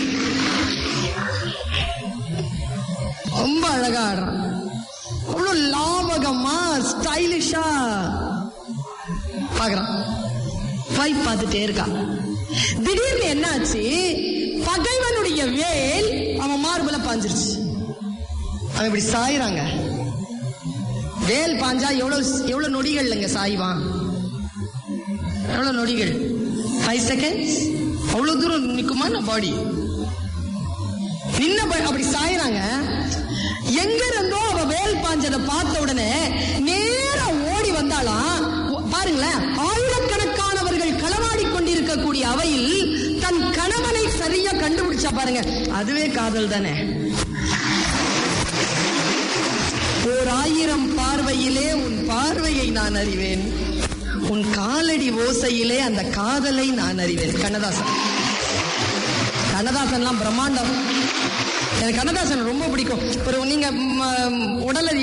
ரொம்ப அழகா ஆடுறான் அவ்வளவு லாபகமா ஸ்டைலிஷா பாக்குறான் பைப் பார்த்துட்டே இருக்கான் திடீர்னு என்னாச்சு பகைவனுடைய வேல் அவன் மார்புல பாஞ்சிருச்சு அவன் இப்படி சாயிறாங்க வேல் பாஞ்சா எவ்வளவு எவ்வளவு நொடிகள்லங்க சாய்வான் எவ்வளவு நொடிகள் ஃபைவ் செகண்ட்ஸ் அவ்வளவு தூரம் நிக்குமா நான் பாடி நின்ன ப- அப்படி சாயறாங்க எங்க இருந்தோ அவ வேல் பாஞ்சதை பார்த்த உடனே நேரா ஓடி வந்தாலாம் ஒ- பாருங்களேன் ஆயிரக்கணக்கானவர்கள் களவாடி கொண்டிருக்கக்கூடிய அவையில் தன் கணவனை சரியா கண்டுபிடிச்சா பாருங்க அதுவே காதல் தானே ஓர் ஆயிரம் பார்வையிலே உன் பார்வையை நான் அறிவேன் உன் காலடி ஓசையிலே அந்த காதலை நான் அறிவேன் கண்ணதாசன் கண்ணதாசன்லாம் பிரம்மாண்டம் எனக்கு கண்ணதாசன் ரொம்ப பிடிக்கும் ஒரு நீங்க ம், உடலறி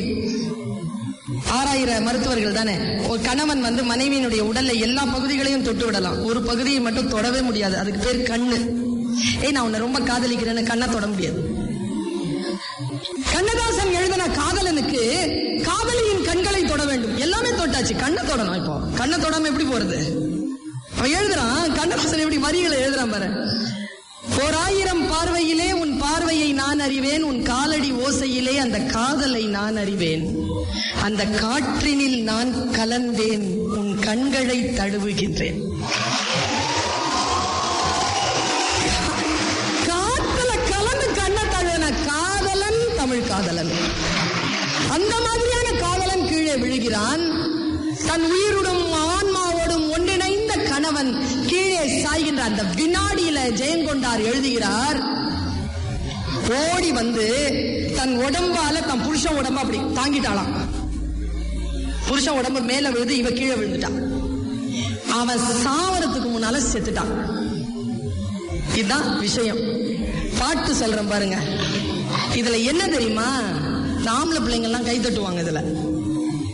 ஆறாயிர மருத்துவர்கள் தானே ஒரு கணவன் வந்து மனைவியினுடைய உடல்ல எல்லா பகுதிகளையும் தொட்டு விடலாம் ஒரு பகுதியை மட்டும் தொடவே முடியாது அதுக்கு பேர் கண்ணு ஏய் நான் உன்னை ரொம்ப காதலிக்கிறேன்னு கண்ணை தொட முடியாது கண்ணதாசன் எழுதின காதலனுக்கு காதலியின் கண்களை தொட வேண்டும் எல்லாமே தொட்டாச்சு கண்ணை தொடணும் இப்போ கண்ணை தொடாம எப்படி போறது அவன் எழுதுறான் கண்ணதாசன் எப்படி வரிகளை எழுதுறான் பாரு ஓர் ஆயிரம் பார்வையிலே உன் பார்வையை நான் அறிவேன் உன் காலடி ஓசையிலே அந்த காதலை நான் அறிவேன் அந்த காற்றினில் நான் கலந்தேன் உன் கண்களை தழுவுகின்றேன் காத்துல கலந்து கண்ணை தழுவின காதலன் தமிழ் காதலன் அந்த மாதிரியான காதலன் கீழே விழுகிறான் தன் உயிரோடும் ஆன்மாவோடும் ஒன்றிணைந்த கணவன் கீழே சாய்கின்ற அந்த வினாடியில ஜெயங்கொண்டார் எழுதுகிறார் ஓடி வந்து தன் உடம்பால தன் புருஷன் உடம்ப அப்படி தாங்கிட்டாளாம் புருஷன் உடம்பு மேல விழுது இவ கீழே விழுந்துட்டான் அவன் சாவறதுக்கு முன்னால செத்துட்டான் இதுதான் விஷயம் பாட்டு சொல்றேன் பாருங்க இதுல என்ன தெரியுமா இந்த ஆம்பளை பிள்ளைங்க எல்லாம் கை தட்டுவாங்க இதுல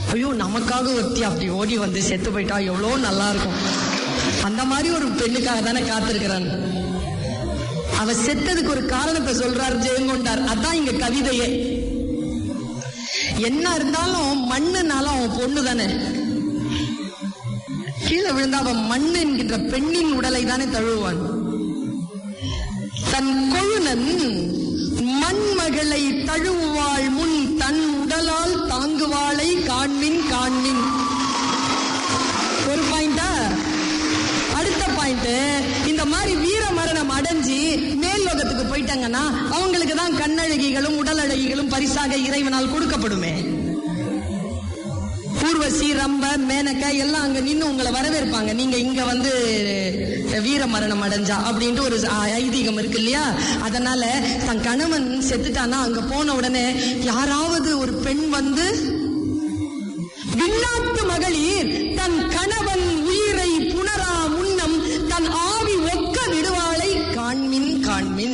ஐயோ நமக்காக ஒருத்தி அப்படி ஓடி வந்து செத்து போயிட்டா எவ்வளோ நல்லா இருக்கும் அந்த மாதிரி ஒரு பெண்ணுக்காக தானே காத்திருக்கிறான் அவ செத்ததுக்கு ஒரு காரணத்தை சொல்றார் ஜெயங்கொண்டார் அதான் இங்க கவிதையே என்ன இருந்தாலும் மண்ணுனாலும் அவன் பொண்ணு தானே கீழே விழுந்தா அவன் மண் என்கின்ற பெண்ணின் உடலை தானே தழுவான் தன் கொழுனன் மண்மகளை தழுவாள் முன் தன் உடலால் தாங்குவாளை காண்மின் காண்மின் ஒரு பாயிண்டா அடுத்த பாயிண்ட் இந்த மாதிரி வீர மரணம் அடைஞ்சு மேல் லோகத்துக்கு போயிட்டாங்கன்னா அவங்களுக்கு தான் கண்ணழகிகளும் உடல் அழகிகளும் பரிசாக இறைவனால் கொடுக்கப்படுமே ஊர்வசி ரம்ப மேனக்க எல்லாம் அங்க நின்னு உங்களை வரவேற்பாங்க நீங்க இங்க வந்து வீர மரணம் அடைஞ்சா அப்படின்ட்டு ஒரு ஐதீகம் இருக்கு இல்லையா அதனால தன் கணவன் செத்துட்டானா அங்க போன உடனே யாராவது ஒரு பெண் வந்து விண்ணாட்டு மகளிர் தன் கணவன் உயிரை புணரா முன்னம் தன் ஆவி ஒக்க விடுவாளை காண்மின் காண்மின்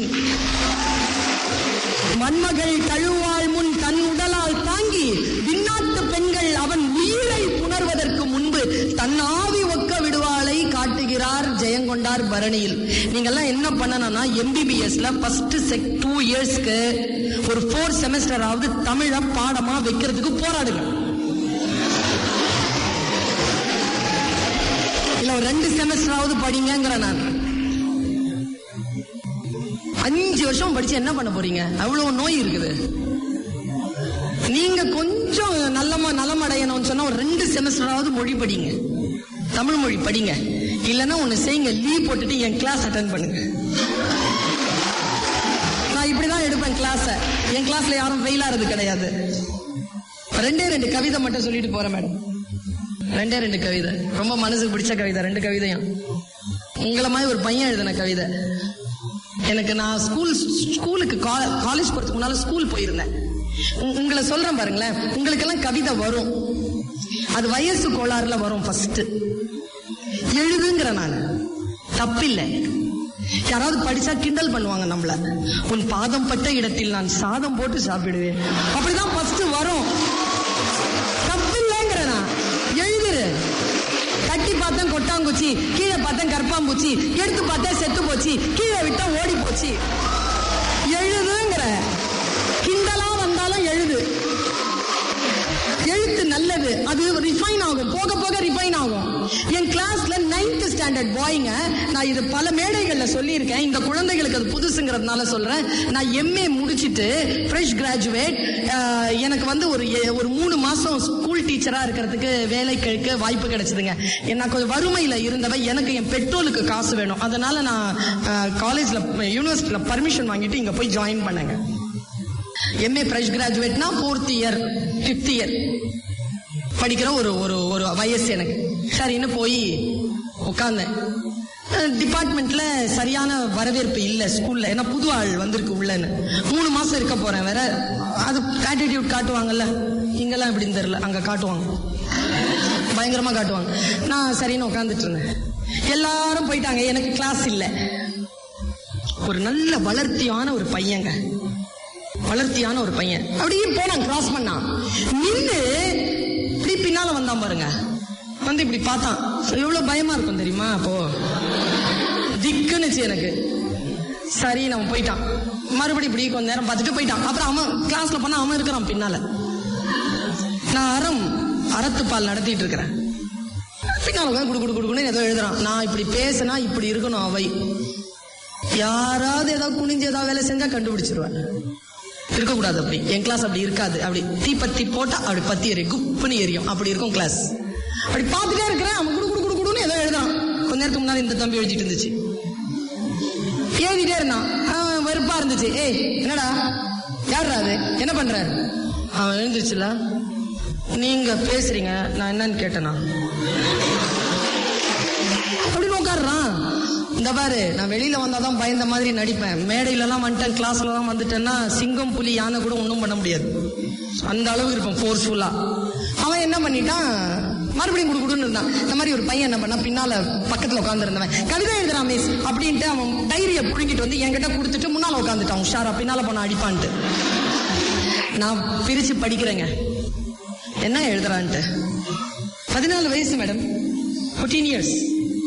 மண்மகள் தழுவாள் முன் தன் உடலால் தாங்கி விண்ணாட்டு பெண்கள் அவன் உயிரை புணர்வதற்கு முன்பு தன் ஆவி ஒக்க விடுவாளை காட்டுகிறார் ஜெயங்கொண்டார் பரணியில் நீங்கெல்லாம் என்ன பண்ணணும்னா எம்பிபிஎஸ்ல ஃபர்ஸ்ட் செக் டூ இயர்ஸ்க்கு ஒரு ஃபோர் செமஸ்டராவது தமிழ பாடமா வைக்கிறதுக்கு போராடுங்க இல்ல ஒரு ரெண்டு செமஸ்டராவது படிங்கங்கிற நான் அஞ்சு வருஷம் படிச்சு என்ன பண்ண போறீங்க அவ்வளவு நோய் இருக்குது நீங்க கொஞ்சம் நல்லமா நலமடையணும்னு சொன்னா ஒரு ரெண்டு செமஸ்டராவது மொழி படிங்க தமிழ் மொழி படிங்க இல்லைன்னா ஒண்ணு செய்யுங்க லீவ் போட்டுட்டு என் கிளாஸ் அட்டன் பண்ணுங்க நான் இப்படிதான் எடுப்பேன் கிளாஸ என் கிளாஸ்ல யாரும் ஃபெயில் ஆறது கிடையாது ரெண்டே ரெண்டு கவிதை மட்டும் சொல்லிட்டு போறேன் மேடம் ரெண்டே ரெண்டு கவிதை ரொம்ப மனசுக்கு பிடிச்ச கவிதை ரெண்டு கவிதையும் உங்களை மாதிரி ஒரு பையன் எழுதின கவிதை எனக்கு நான் ஸ்கூல் ஸ்கூலுக்கு காலேஜ் போறதுக்கு முன்னால ஸ்கூல் போயிருந்தேன் உ- உங்களை சொல்றேன் பாருங்களேன் உங்களுக்கெல்லாம் கவிதை வரும் அது வயசு கோளாறுல வரும் ஃபர்ஸ்ட் எழுதுங்கிற நான் தப்பில்லை யாராவது படிச்சா கிண்டல் பண்ணுவாங்க நம்மள உன் பாதம் பட்ட இடத்தில் நான் சாதம் போட்டு சாப்பிடுவேன் அப்படிதான் ஃபர்ஸ்ட் வரும் தப்பில்லைங்கிற நான் எழுதுரு தட்டி பார்த்தேன் கொட்டாங்குச்சி கீழே பார்த்தேன் கற்பாம்பூச்சி எடுத்து பார்த்தேன் செத்து போச்சு கீழே விட்டா ஓடி போச்சு எழுதுங்கிற கிண்டலா வந்தாலும் எழுது எழுத்து நல்லது அது ரிஃபைன் ஆகும் போக போக ரிஃபைன் ஆகும் என் கிளாஸ்ல நைன்த் ஸ்டாண்டர்ட் பாய்ங்க நான் இது பல மேடைகள்ல சொல்லியிருக்கேன் இந்த குழந்தைகளுக்கு அது புதுசுங்கிறதுனால சொல்றேன் நான் எம்ஏ முடிச்சிட்டு ஃப்ரெஷ் கிராஜுவேட் எனக்கு வந்து ஒரு எ- ஒரு மூணு மாசம் ஸ்கூல் டீச்சரா இருக்கிறதுக்கு வேலை கிடைக்க வாய்ப்பு கிடைச்சதுங்க நான் கொஞ்சம் வறுமையில இருந்தவ எனக்கு என் பெட்ரோலுக்கு காசு வேணும் அதனால நான் காலேஜ்ல யூனிவர்சிட்டியில பர்மிஷன் வாங்கிட்டு இங்க போய் ஜாயின் பண்ணேங்க எம்ஏ ஃப்ரெஷ் கிராஜுவேட்னா ஃபோர்த் இயர் ஃபிஃப்த் இயர் படிக்கிற ஒரு ஒரு ஒரு வயசு எனக்கு சரின்னு போய் உட்காந்தேன் டிபார்ட்மெண்ட்ல சரியான வரவேற்பு இல்ல ஸ்கூல்ல ஏன்னா புது ஆள் வந்திருக்கு உள்ளன்னு மூணு மாசம் இருக்க போறேன் வேற அது ஆட்டிடியூட் காட்டுவாங்கல்ல இங்கெல்லாம் எப்படின்னு தெரியல அங்க காட்டுவாங்க பயங்கரமா காட்டுவாங்க நான் சரின்னு உட்காந்துட்டு இருந்தேன் எல்லாரும் போயிட்டாங்க எனக்கு கிளாஸ் இல்ல ஒரு நல்ல வளர்த்தியான ஒரு பையங்க வளர்த்தியான ஒரு பையன் அப்படியே போனான் கிராஸ் பண்ணான் நின்னு இப்படி பின்னால வந்தான் பாருங்க வந்து இப்படி பார்த்தான் எவ்வளவு பயமா இருக்கும் தெரியுமா அப்போ திக்குன்னுச்சு எனக்கு சரி நம்ம போயிட்டான் மறுபடியும் இப்படி கொஞ்ச நேரம் பார்த்துட்டு போயிட்டான் அப்புறம் அவன் கிளாஸ்ல போனா அவன் இருக்கிறான் பின்னால நான் அறம் அறத்துப்பால் நடத்திட்டு இருக்கிறேன் பின்னால உட்கார்ந்து குடு குடு குடுன்னு ஏதோ எழுதுறான் நான் இப்படி பேசினா இப்படி இருக்கணும் அவை யாராவது ஏதாவது குனிஞ்சு ஏதாவது வேலை செஞ்சா கண்டுபிடிச்சிருவேன் இருக்கக்கூடாது அப்படி என் கிளாஸ் அப்படி இருக்காது அப்படி தீப்பத்தி போட்டா அப்படி பத்தி எரியும் குப்புன்னு எரியும் அப்படி இருக்கும் கிளாஸ் அப்படி பார்த்துட்டே இருக்கிறேன் அவன் குடு குடு குடு குடுன்னு ஏதோ எழுதுறான் கொஞ்ச நேரத்துக்கு முன்னாடி இந்த தம்பி எழுதிட்டு இருந்துச்சு எழுதிட்டே இருந்தான் அவன் வெறுப்பா இருந்துச்சு ஏய் என்னடா யாருடா அது என்ன பண்ற அவன் எழுந்துச்சுல நீங்க பேசுறீங்க நான் என்னன்னு கேட்டேனா அப்படின்னு உட்காடுறான் இந்த பாரு நான் வெளியில வந்தாதான் பயந்த மாதிரி நடிப்பேன் மேடையில எல்லாம் வந்துட்டேன் கிளாஸ்ல எல்லாம் வந்துட்டேன்னா சிங்கம் புலி யானை கூட ஒன்றும் பண்ண முடியாது அந்த அளவுக்கு இருப்பேன் ஃபோர்ஸ்ஃபுல்லா அவன் என்ன பண்ணிட்டான் மறுபடியும் குடு குடுன்னு இருந்தான் இந்த மாதிரி ஒரு பையன் என்ன பண்ணா பின்னால பக்கத்துல உட்காந்துருந்தவன் கவிதை எழுதுறான் மிஸ் அப்படின்ட்டு அவன் டைரியை புடுங்கிட்டு வந்து என்கிட்ட கொடுத்துட்டு முன்னால உட்காந்துட்டான் உஷாரா பின்னால போன அடிப்பான்ட்டு நான் பிரிச்சு படிக்கிறேங்க என்ன எழுதுறான்ட்டு பதினாலு வயசு மேடம் 14 இயர்ஸ்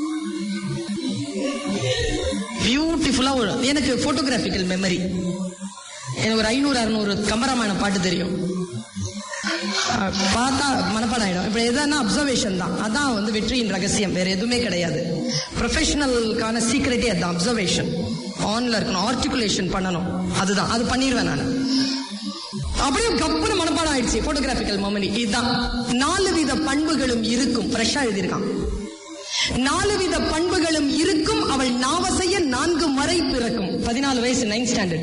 பியூட்டிஃபுல்லா ஒரு எனக்கு போட்டோகிராபிக்கல் மெமரி எனக்கு ஒரு ஐநூறு அறுநூறு கம்பராமாயண பாட்டு தெரியும் அஹ் பார்த்தா மனப்பாடம் ஆயிடும் இப்ப எதுனா அப்சர்வேஷன் தான் அதான் வந்து வெற்றியின் ரகசியம் வேற எதுவுமே கிடையாது ப்ரொஃபஷனலுக்கான சீக்ரெட்டே அதுதான் அப்சர்வேஷன் ஆன்ல இருக்கணும் ஆர்டிகுலேஷன் பண்ணணும் அதுதான் அது பண்ணிடுவேன் நான் அப்படியே கப்புனு மனப்பாடம் ஆயிடுச்சு போட்டோகிராபிக்கல் மெமரி இதுதான் நாலு வித பண்புகளும் இருக்கும் ஃப்ரெஷ்ஷா எழுதியிருக்கான் நாலு வித பண்புகளும் இருக்கும் அவள் நாவசைய நான்கு மறை பிறக்கும் பதினாலு வயசு நைன்த் ஸ்டாண்டர்ட்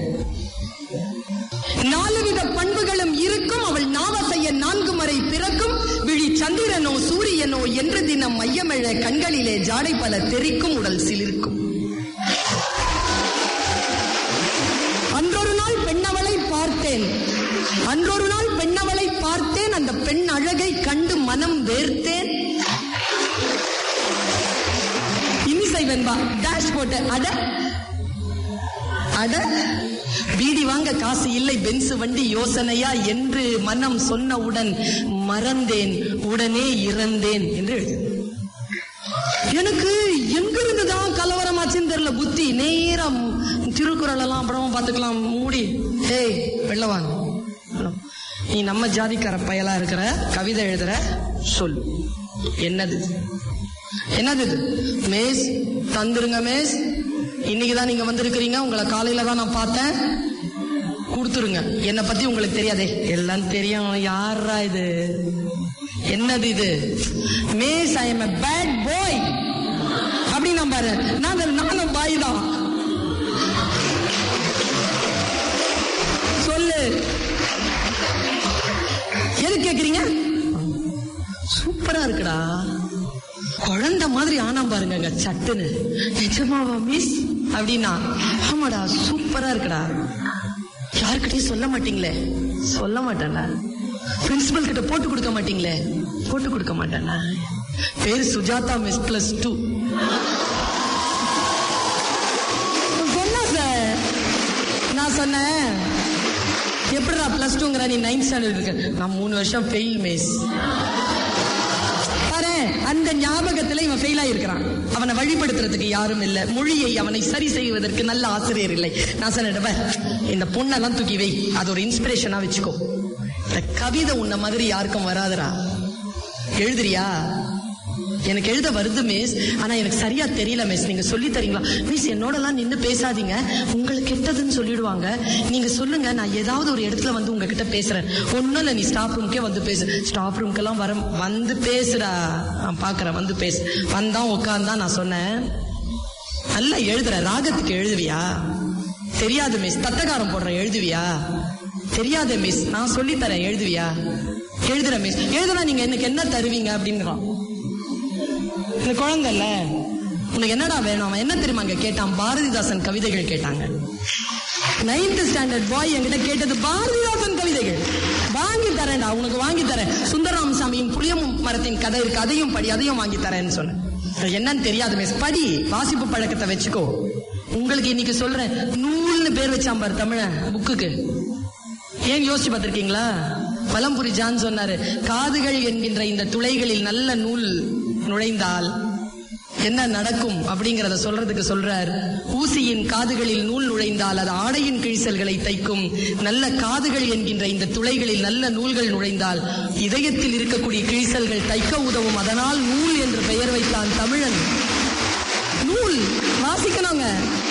நாலு வித பண்புகளும் இருக்கும் அவள் நாவசைய நான்கு மறை பிறக்கும் விழி சந்திரனோ சூரியனோ என்று தினம் மையமெழ கண்களிலே ஜாடை பல தெரிக்கும் உடல் சிலிர்க்கும் அன்றொரு நாள் பெண்ணவளை பார்த்தேன் அன்றொரு நாள் பெண்ணவளை பார்த்தேன் அந்த பெண் அழகை கண்டு மனம் வேர்த்தேன் இனிசை வெண்பா டேஷ் போட்டு அட அட பீடி வாங்க காசு இல்லை பென்ஸ் வண்டி யோசனையா என்று மனம் சொன்னவுடன் மறந்தேன் உடனே இறந்தேன் என்று எழுது எனக்கு எங்கிருந்து தான் கலவரமாச்சுன்னு தெரியல புத்தி நேரம் திருக்குறள் எல்லாம் அப்புறமா பார்த்துக்கலாம் மூடி ஏய் வெள்ளவான் நீ நம்ம ஜாதிக்கார பயலா இருக்கிற கவிதை எழுதுற சொல் என்னது இது? என்னது இது மேஸ் தந்துருங்க மேஸ் இன்னைக்கு தான் நீங்க வந்திருக்கிறீங்க உங்களை காலையில தான் நான் பார்த்தேன் கொடுத்துருங்க என்னை பத்தி உங்களுக்கு தெரியாதே எல்லாம் தெரியும் யாரா இது என்னது இது மேஸ் I am a bad boy அப்படின்னு நான் பாரு நான் நானும் பாய் தான் சொல்லு எது கேக்குறீங்க சூப்பரா இருக்குடா குழந்தை மாதிரி ஆனா பாருங்க சட்டுன்னு நிஜமாவா மிஸ் அப்படின்னா ஆமாடா சூப்பரா இருக்குடா யாருக்கிட்டையும் சொல்ல மாட்டீங்களே சொல்ல மாட்டேன்ல பிரின்சிபல் கிட்ட போட்டு கொடுக்க மாட்டீங்களே போட்டு கொடுக்க மாட்டேன்ல பேரு சுஜாதா மிஸ் பிளஸ் டூ சொன்னா சார் நான் சொன்னேன் எப்படிடா பிளஸ் டூங்கிற நீ நைன்த் ஸ்டாண்டர்ட் இருக்க நான் மூணு வருஷம் ஃபெயில் மிஸ் பாரு அந்த ஞாபகத்துல இவன் ஃபெயில் ஆயிருக்கிறான் அவனை வழிபடுத்துறதுக்கு யாரும் இல்ல மொழியை அவனை சரி செய்வதற்கு நல்ல ஆசிரியர் இல்லை நான் சொன்னேன் "பார், இந்த பொண்ணெல்லாம் தூக்கி வை அது ஒரு இன்ஸ்பிரேஷனா வச்சுக்கோ இந்த கவிதை உன்ன மாதிரி யாருக்கும் வராதுடா எழுதுறியா எனக்கு எழுத வருது மிஸ் ஆனா எனக்கு சரியா தெரியல மிஸ் நீங்க சொல்லி தரீங்களா மிஸ் என்னோடலாம் நின்னு பேசாதீங்க உங்களுக்கு கெட்டதுன்னு சொல்லிடுவாங்க நீங்க சொல்லுங்க நான் ஏதாவது ஒரு இடத்துல வந்து உங்ககிட்ட பேசுறேன் ஒண்ணும் இல்ல நீ ஸ்டாஃப் ரூம்க்கே வந்து பேசு ஸ்டாஃப் ரூம்க்கெல்லாம் வர வந்து பேசுடா நான் பாக்குறேன் வந்து பேசு வந்தான் உட்கார்ந்தான் நான் சொன்னேன் நல்லா எழுதுற ராகத்துக்கு எழுதுவியா தெரியாது மிஸ் தத்தகாரம் போடுற எழுதுவியா தெரியாது மிஸ் நான் சொல்லி தரேன் எழுதுவியா எழுதுற மிஸ் எழுதுனா நீங்க எனக்கு என்ன தருவீங்க அப்படிங்கிறான் இந்த குழந்தை இல்ல உனக்கு என்னடா வேணும் அவன் என்ன தெரியுமா அங்க கேட்டான் பாரதிதாசன் கவிதைகள் கேட்டாங்க நைன்த் ஸ்டாண்டர்ட் பாய் என்கிட்ட கேட்டது பாரதிதாசன் கவிதைகள் வாங்கி தரேன்டா உனக்கு வாங்கி தரேன் சுந்தரராம சாமியின் புளிய மரத்தின் கதை இருக்கு அதையும் படி அதையும் வாங்கி தரேன்னு சொன்னேன் அது என்னன்னு தெரியாது மிஸ் படி வாசிப்பு பழக்கத்தை வச்சுக்கோ உங்களுக்கு இன்னைக்கு சொல்றேன் நூல்னு பேர் வச்சான் பாரு தமிழன் புக்குக்கு ஏன் யோசிச்சு பார்த்திருக்கீங்களா பலம்புரி ஜான் சொன்னாரு காதுகள் என்கின்ற இந்த துளைகளில் நல்ல நூல் நுழைந்தால் என்ன நடக்கும் அப்படிங்கறத சொல்றதுக்கு சொல்றார் ஊசியின் காதுகளில் நூல் நுழைந்தால் அது ஆடையின் கிழிசல்களை தைக்கும் நல்ல காதுகள் என்கின்ற இந்த துளைகளில் நல்ல நூல்கள் நுழைந்தால் இதயத்தில் இருக்கக்கூடிய கிழிசல்கள் தைக்க உதவும் அதனால் நூல் என்று பெயர் வைத்தான் தமிழன் நூல் வாசிக்கணுங்க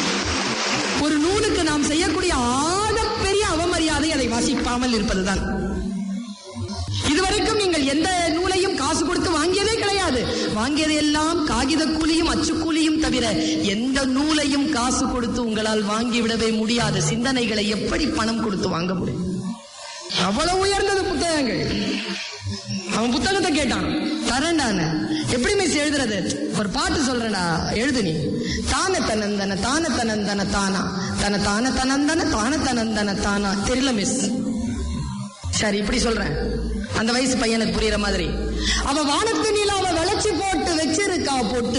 ஒரு நூலுக்கு நாம் செய்யக்கூடிய ஆகப்பெரிய அவமரியாதை அதை வாசிக்காமல் இருப்பதுதான் இதுவரைக்கும் நீங்கள் எந்த நூலையும் காசு கொடுத்து வாங்கியதே கிடையாது வாங்கியது எல்லாம் காகித கூலியும் அச்சுக்கூலியும் தவிர எந்த நூலையும் காசு கொடுத்து உங்களால் வாங்கிவிடவே முடியாது சிந்தனைகளை எப்படி பணம் கொடுத்து வாங்க முடியும் அவ்வளவு உயர்ந்தது புத்தகங்கள் அவன் புத்தகத்தை கேட்டான் தரேன்டான எப்படி மிஸ் எழுதுறது ஒரு பாட்டு சொல்றேன்டா எழுது நீ தான தனந்தன தான தனந்தன தானா தன தான தனந்தன தான தனந்தன தானா தெரியல மிஸ் சரி இப்படி சொல்றேன் அந்த வயசு பையனுக்கு புரியுற மாதிரி அவ வானத்து நிலாவை வளைச்சு போட்டு வச்சிருக்கா பொட்டு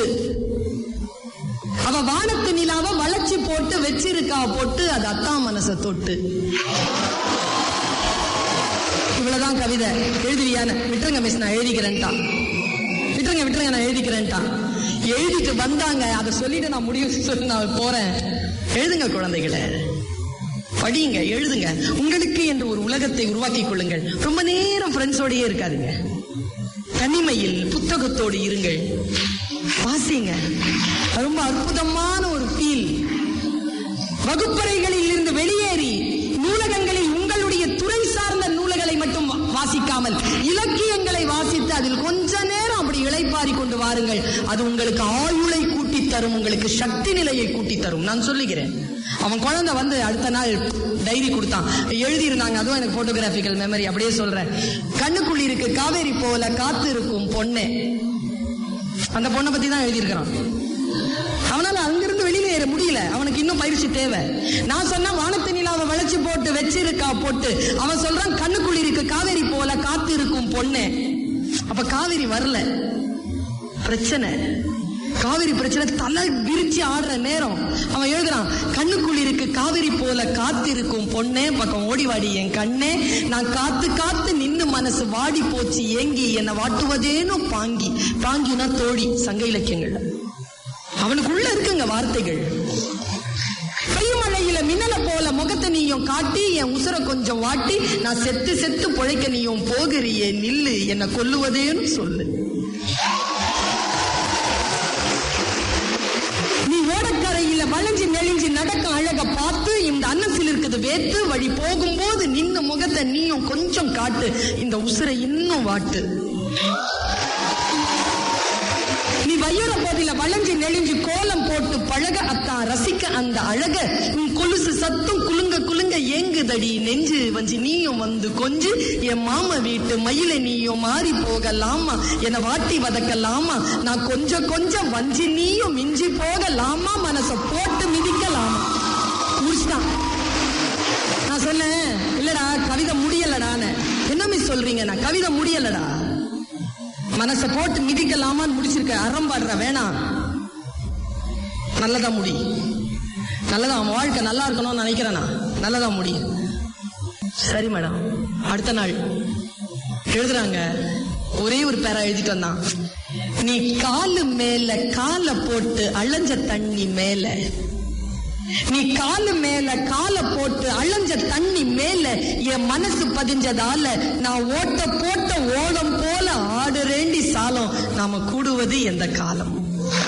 அவ வானத்து நிலாவை வளைச்சு போட்டு வச்சிருக்கா பொட்டு அது அத்தா மனச தொட்டு இவ்வளவுதான் கவிதை எழுதுவியான்னு விட்டுருங்க மிஸ் நான் எழுதிக்கிறேன்ட்டான் விட்டுருங்க விட்டுருங்க நான் எழுதிக்கிறேன்ட்டான் எழுதிட்டு வந்தாங்க அதை சொல்லிட்டு நான் முடிவு சொல்லி நான் போறேன் எழுதுங்க குழந்தைகளை படியுங்க எழுதுங்க உங்களுக்கு என்று ஒரு உலகத்தை உருவாக்கிக் கொள்ளுங்கள் ரொம்ப நேரம் ஃப்ரெண்ட்ஸோடயே இருக்காதுங்க தனிமையில் புத்தகத்தோடு இருங்கள் வாசிங்க ரொம்ப அற்புதமான ஒரு ஃபீல் வகுப்பறைகளில் இருந்து வெளியேறி நூலகங்களில் உங்களுடைய துறை சார்ந்த நூல்களை மட்டும் வா- வாசிக்காமல் இலக்கியங்களை வாசித்து அதில் கொஞ்ச நேரம் அப்படி இளைப்பாரி கொண்டு வாருங்கள் அது உங்களுக்கு ஆயுளை கூட்டி தரும் உங்களுக்கு சக்தி நிலையை கூட்டி தரும் நான் சொல்லுகிறேன் அவன் குழந்தை வந்து அடுத்த நாள் டைரி கொடுத்தான் எழுதி இருந்தாங்க அதுவும் எனக்கு போட்டோகிராபிக்கல் மெமரி அப்படியே சொல்றேன் கண்ணுக்குள் இருக்கு காவேரி போல காத்து இருக்கும் பொண்ணு அந்த பொண்ணை பத்தி தான் எழுதியிருக்கிறான் அவனால அங்கிருந்து வெளியில ஏற முடியல அவனுக்கு இன்னும் பயிற்சி தேவை நான் சொன்னா வானத்து நிலாவை வளைச்சு போட்டு வச்சிருக்கா போட்டு அவன் சொல்றான் கண்ணுக்குள் இருக்கு காவேரி போல காத்து இருக்கும் பொண்ணு அப்ப காவேரி வரல பிரச்சனை காவிரி பிரச்சனை தலை விரிச்சு ஆடுற நேரம் அவன் எழுதுறான் கண்ணுக்குள் இருக்கு காவிரி போல காத்திருக்கும் பொண்ணே பக்கம் ஓடி வாடி என் கண்ணே நான் காத்து காத்து நின்னு மனசு வாடி போச்சு ஏங்கி என்னை வாட்டுவதேனும் பாங்கி பாங்கினா தோழி சங்க இலக்கியங்கள்ல அவனுக்குள்ள இருக்குங்க வார்த்தைகள் பெய்மழையில மின்னல போல முகத்தை நீயும் காட்டி என் உசுர கொஞ்சம் வாட்டி நான் செத்து செத்து பொழைக்க நீயும் போகிறியே நில்லு என்ன கொல்லுவதேன்னு சொல்லு நீ ஓடக்கரையில வளைஞ்சு நெளிஞ்சு நடக்க அழக பார்த்து இந்த அன்னசில் இருக்குது வேத்து வழி போகும்போது நின்னு முகத்தை நீயும் கொஞ்சம் காட்டு இந்த உசுரை இன்னும் வாட்டு நீ வையுற போதில வளைஞ்சு நெளிஞ்சு கோலம் போட்டு பழக அத்தான் ரசிக்க அந்த அழக உன் கொலுசு சத்தம் குலுங்க குலுங்க ஏங்குதடி நெஞ்சு வஞ்சி நீயும் வந்து கொஞ்சு என் மாமா வீட்டு மயில நீயும் மாறி போகலாமா என்னை வாட்டி வதக்கலாமா நான் கொஞ்சம் கொஞ்சம் வஞ்சி நீயும் மிஞ்சி போகலாமா மனச போட்டு மிதிக்கலாமா முடிச்சுட்டான் நான் சொன்னேன் இல்லடா கவிதை முடியலடான்னு என்ன மிஸ் சொல்றீங்க நான் கவிதை முடியலடா மனசை போட்டு மிதிக்கலாமான்னு முடிச்சிருக்க அறம்பாடுற வேணாம் நல்லதா முடி நல்லதா அவன் வாழ்க்கை நல்லா இருக்கணும்னு நினைக்கிறேனா நல்லதா முடி சரி மேடம் அடுத்த நாள் எழுதுறாங்க ஒரே ஒரு பேரா எழுதிட்டு வந்தான் நீ காலு மேல கால போட்டு அலைஞ்ச தண்ணி மேல நீ காலு மேல கால போட்டு அலைஞ்ச தண்ணி மேல என் மனசு பதிஞ்சதால நான் ஓட்ட போட்ட ஓடம் போல ஆடுறேண்டி சாலம் நாம கூடுவது எந்த காலம்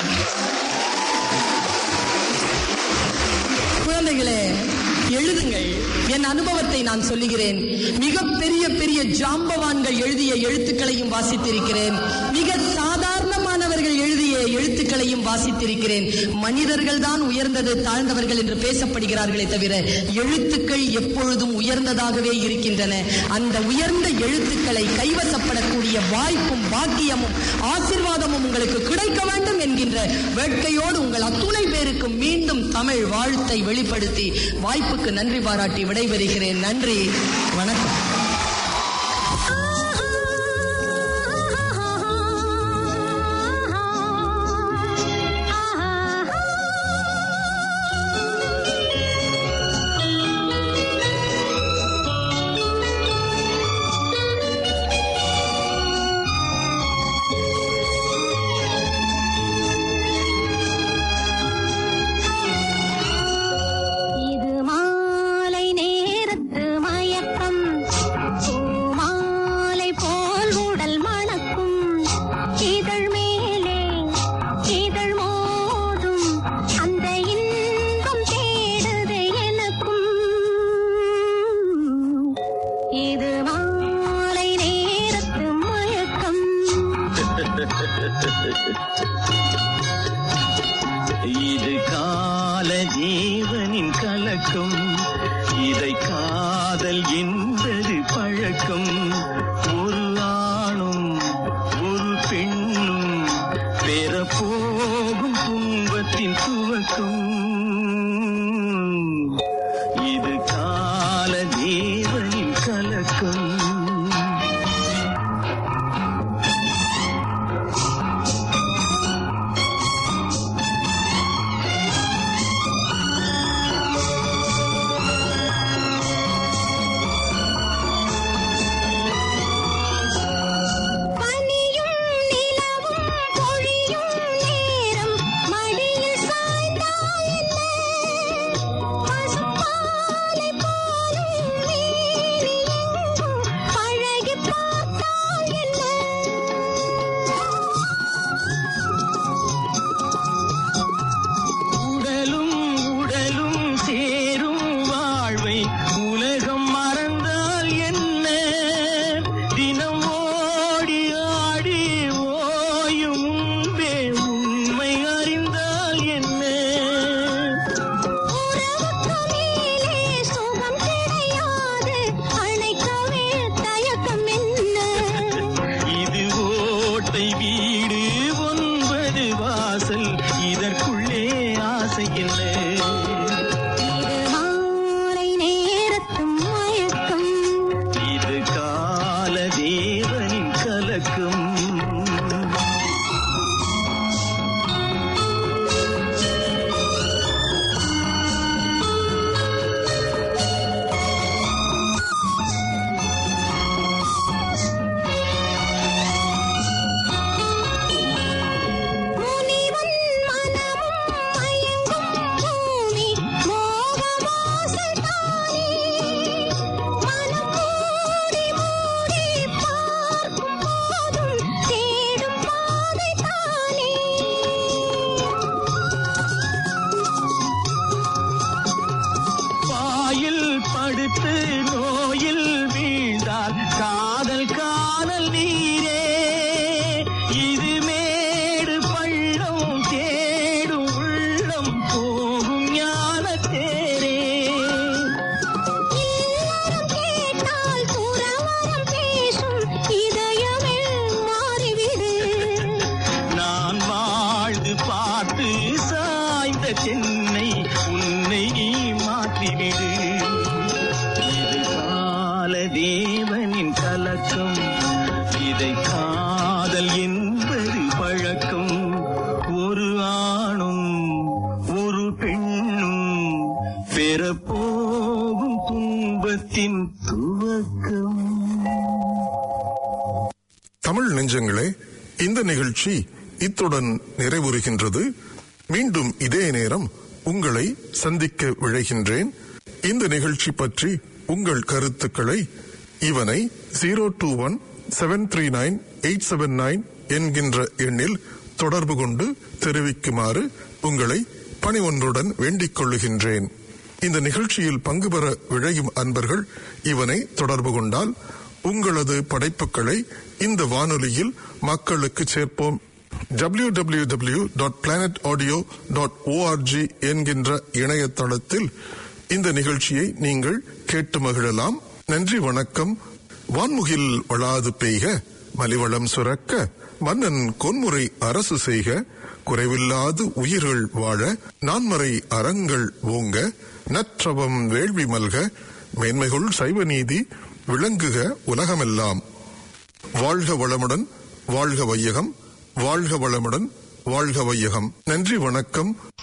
குழந்தைகளே எழுதுங்கள் என் அனுபவத்தை நான் சொல்லுகிறேன் மிக பெரிய பெரிய ஜாம்பவான்கள் எழுதிய எழுத்துக்களையும் வாசித்திருக்கிறேன் மிக சாதாரணமானவர்கள் எழுதிய எழுத்துக்களையும் வாசித்திருக்கிறேன் மனிதர்கள் தான் உயர்ந்தது தாழ்ந்தவர்கள் என்று பேசப்படுகிறார்களே தவிர எழுத்துக்கள் எப்பொழுதும் உயர்ந்ததாகவே இருக்கின்றன அந்த உயர்ந்த எழுத்துக்களை கைவசப்படக்கூடிய வாய்ப்பும் பாக்கியமும் ஆசிர்வாதமும் உங்களுக்கு கிடைக்க வேண்டும் என்கின்ற வேட்கையோடு உங்கள் அத்துணை பேருக்கு மீண்டும் தமிழ் வாழ்த்தை வெளிப்படுத்தி வாய்ப்புக்கு நன்றி பாராட்டி விடைபெறுகிறேன் நன்றி வணக்கம் இது மாலை நேரத்து மயக்கம் பூமாலை போல் உடல் மணக்கும் இதழ் மேலே இதழ் மோதும் அந்த இன்பம் தேடுது எனக்கும் இது மாலை நேரத்து மயக்கம் இது கால ஜீவனின் கலக்கம் இதை காதல் என்பது பழக்கம் ஒரு ஆணும் ஒரு பெண்ணும் பெறப்போகும் துன்பத்தின் துவக்கம் இது கால ஜீவனின் கலக்கம் பழக்கம் முனிவன் மனமும் மயங்கும் பூமி மோகவாசல் தானே மனம் மூடி மூடி பார்க்கும் போதும் தேடும் பாதை தானே பாயில் படுத்து நோயில் வீழ்ந்தால் காதல் காதல் நீரே இது மேடு பள்ளம் தேடும் உள்ளம் போகும் ஞான தேரே இல்லறம் கேட்டால் துறவறம் பேசும் இதயமே மாறிவிடு நான் வாழ்ந்து பார்த்து சாய்ந்த சென்னை உன்னை மாற்றிவிடு இது கால தேவனின் கலக்கம் இதை காதல் என்பது பழக்கம் ஒரு ஆணும் ஒரு பெண்ணும் பெறப்போகும் துன்பத்தின் துவக்கம் தமிழ் நெஞ்சங்களே இந்த நிகழ்ச்சி இத்துடன் நிறைவுறுகின்றது மீண்டும் இதே நேரம் உங்களை சந்திக்க விழைகின்றேன் இந்த நிகழ்ச்சி பற்றி உங்கள் கருத்துக்களை இவனை zero two one seven three nine eight seven nine என்கின்ற எண்ணில் தொடர்பு கொண்டு தெரிவிக்குமாறு உங்களை பணி ஒன்றுடன் வேண்டிக் கொள்ளுகின்றேன் இந்த நிகழ்ச்சியில் பங்கு பெற விழையும் அன்பர்கள் இவனை தொடர்பு கொண்டால் உங்களது படைப்புகளை இந்த வானொலியில் மக்களுக்கு சேர்ப்போம் www.planetaudio.org dot planet audio dot ORG என்கின்ற இணையதளத்தில் இந்த நிகழ்ச்சியை நீங்கள் கேட்டு மகிழலாம் நன்றி வணக்கம் வான்முகில் வளாது பெய்க மலிவளம் சுரக்க மன்னன் கொன்முறை அரசு செய்க குறைவில்லாது உயிர்கள் வாழ நான்மறை அறங்கள் ஓங்க நற்றவம் வேள்வி மல்க மேன்மைகுள் சைவ நீதி விளங்குக உலகமெல்லாம் வாழ்க வளமுடன் வாழ்க வையகம் வாழ்க வளமுடன் வாழ்க வையகம் நன்றி வணக்கம்